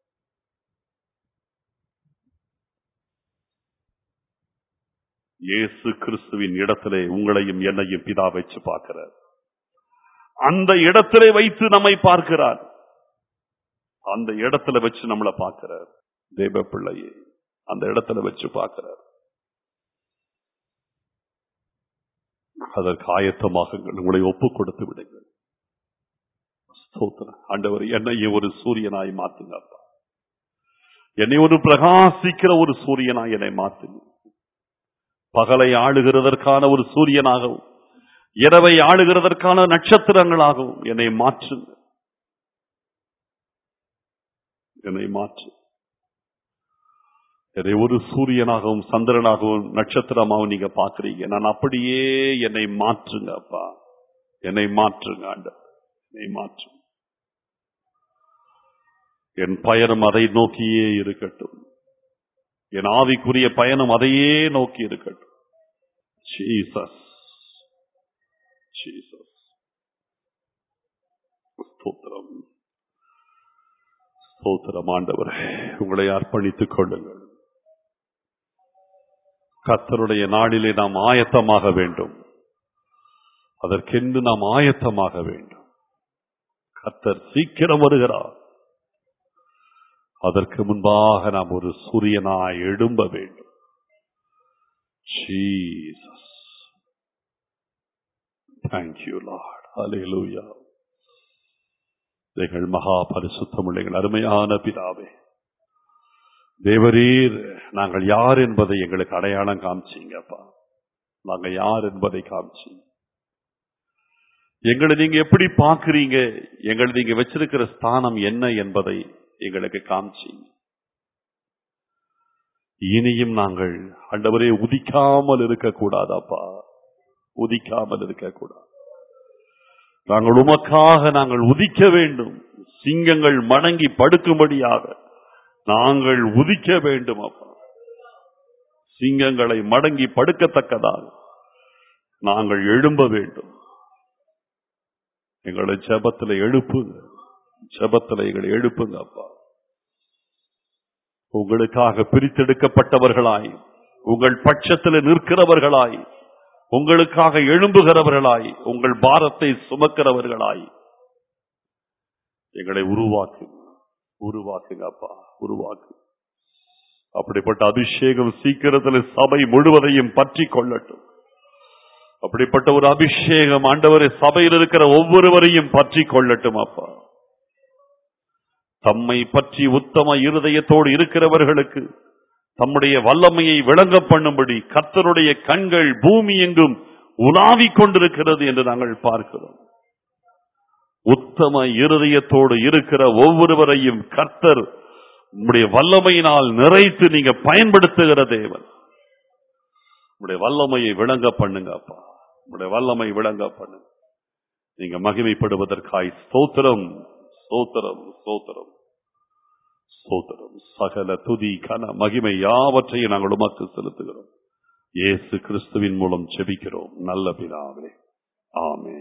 இயேசு கிறிஸ்துவின் இடத்திலே உங்களையும் என்னையும் பிதா வச்சு பார்க்கிறார் அந்த இடத்திலே வைத்து நம்மை பார்க்கிறார் அந்த இடத்துல வச்சு நம்மளை பார்க்கிறார் தேவ பிள்ளையை அந்த இடத்துல வச்சு பார்க்கிறார் அதற்கு ஆயத்தமாகுங்கள் உங்களை ஒப்பு கொடுத்து விடுங்கள் ஸ்தோத்திரம். ஆண்டவர் என்னையும் ஒரு சூரியனாய் மாத்துங்க அப்பா என்னை ஒரு பிரகாசிக்கிற ஒரு சூரியனாய் என்னை மாத்துங்க பகலை ஆளுகிறதற்கான ஒரு சூரியனாகவும் இரவை ஆளுகிறதற்கான நட்சத்திரங்களாகவும் என்னை மாற்றுங்க என்னை மாற்று என்னை ஒரு சூரியனாகவும் சந்திரனாகவும் நட்சத்திரமாகவும் நீங்க பாக்குறீங்க நான் அப்படியே என்னை மாற்றுங்க அப்பா என்னை மாற்றுங்க ஆண்டவர் என்னை மாற்று என் பயணம் அதை நோக்கியே இருக்கட்டும் என் ஆவிக்குரிய பயணம் அதையே நோக்கி இருக்கட்டும் ஜீசஸ் ஜீசஸ் ஸ்தோத்திரம் ஸ்தோத்திரம் ஆண்டவர் உங்களை அர்ப்பணித்துக் கொள்ளுங்கள் கர்த்தருடைய நாளிலே நாம் ஆயத்தமாக வேண்டும் அதற்கென்று நாம் ஆயத்தமாக வேண்டும் கர்த்தர் சீக்கிரம் வருகிறார் அதற்கு முன்பாக நாம் ஒரு சூரியனாய் எழும்ப வேண்டும் ஜீசஸ் தேங்க்யூ லார்ட் ஹalleluya எங்கள் மகா பரிசுத்தமுள்ள எங்கள் அருமையான பிதாவே தேவரீர் நாங்கள் யார் என்பதை எங்களுக்கு அடையாளம் காமிச்சீங்கப்பா நாங்க யார் என்பதை காமிச்சீங்க எங்களை நீங்க எப்படி பாக்குறீங்க எங்களை நீங்க வச்சிருக்கிற ஸ்தானம் என்ன என்பதை எங்களுக்கு காமிச்சீங்க இனியும் நாங்கள் ஆண்டவரே உதிக்காமல் இருக்கக்கூடாதாப்பா உதிக்காமல் இருக்கக்கூடாது நாங்கள் உமக்காக நாங்கள் உதிக்க வேண்டும் சிங்கங்கள் மடங்கி படுக்கும்படியாக நாங்கள் உதிக்க வேண்டும் அப்பா சிங்கங்களை மடங்கி படுக்கத்தக்கதாக நாங்கள் எழும்ப வேண்டும் எங்களை ஜெபத்துல எழுப்புங்க ஜெபத்துல எங்களை எழுப்புங்க அப்பா உங்களுக்காக பிரித்தெடுக்கப்பட்டவர்களாய் உங்கள் பட்சத்தில் நிற்கிறவர்களாய் உங்களுக்காக எழும்புகிறவர்களாய் உங்கள் பாரத்தை சுமக்கிறவர்களாய் எங்களை உருவாக்குங்க உருவாக்குங்க அப்பா உருவாக்கு அப்படிப்பட்ட அபிஷேகம் சீக்கிரத்தில் சபை முழுவதையும் பற்றி கொள்ளட்டும் அப்படிப்பட்ட ஒரு அபிஷேகம் ஆண்டவரை சபையில் இருக்கிற ஒவ்வொருவரையும் பற்றி கொள்ளட்டும் அப்பா தம்மை பற்றி உத்தம இருதயத்தோடு இருக்கிறவர்களுக்கு தம்முடைய வல்லமையை விளங்க பண்ணும்படி கர்த்தருடைய கண்கள் பூமி எங்கும் உலாவிக் கொண்டிருக்கிறது என்று நாங்கள் பார்க்கிறோம் உத்தம இருதயத்தோடு இருக்கிற ஒவ்வொருவரையும் கர்த்தர் உம்முடைய வல்லமையினால் நிறைத்து நீங்க பயன்படுத்துகிற தேவன் உம்முடைய வல்லமையை விளங்க பண்ணுங்க அப்பா உம்முடைய வல்லமை விளங்க பண்ணுங்க நீங்க மகிமைப்படுவதற்காய் ஸ்தோத்திரம் ஸ்தோத்திரம் ஸ்தோத்திரம் ஸ்தோத்திரம் சகல துதி கன மகிமை யாவற்றையும் நாங்கள் உமக்கு செலுத்துகிறோம் இயேசு கிறிஸ்துவின் மூலம் செபிக்கிறோம் நல்ல பிதாவே ஆமென்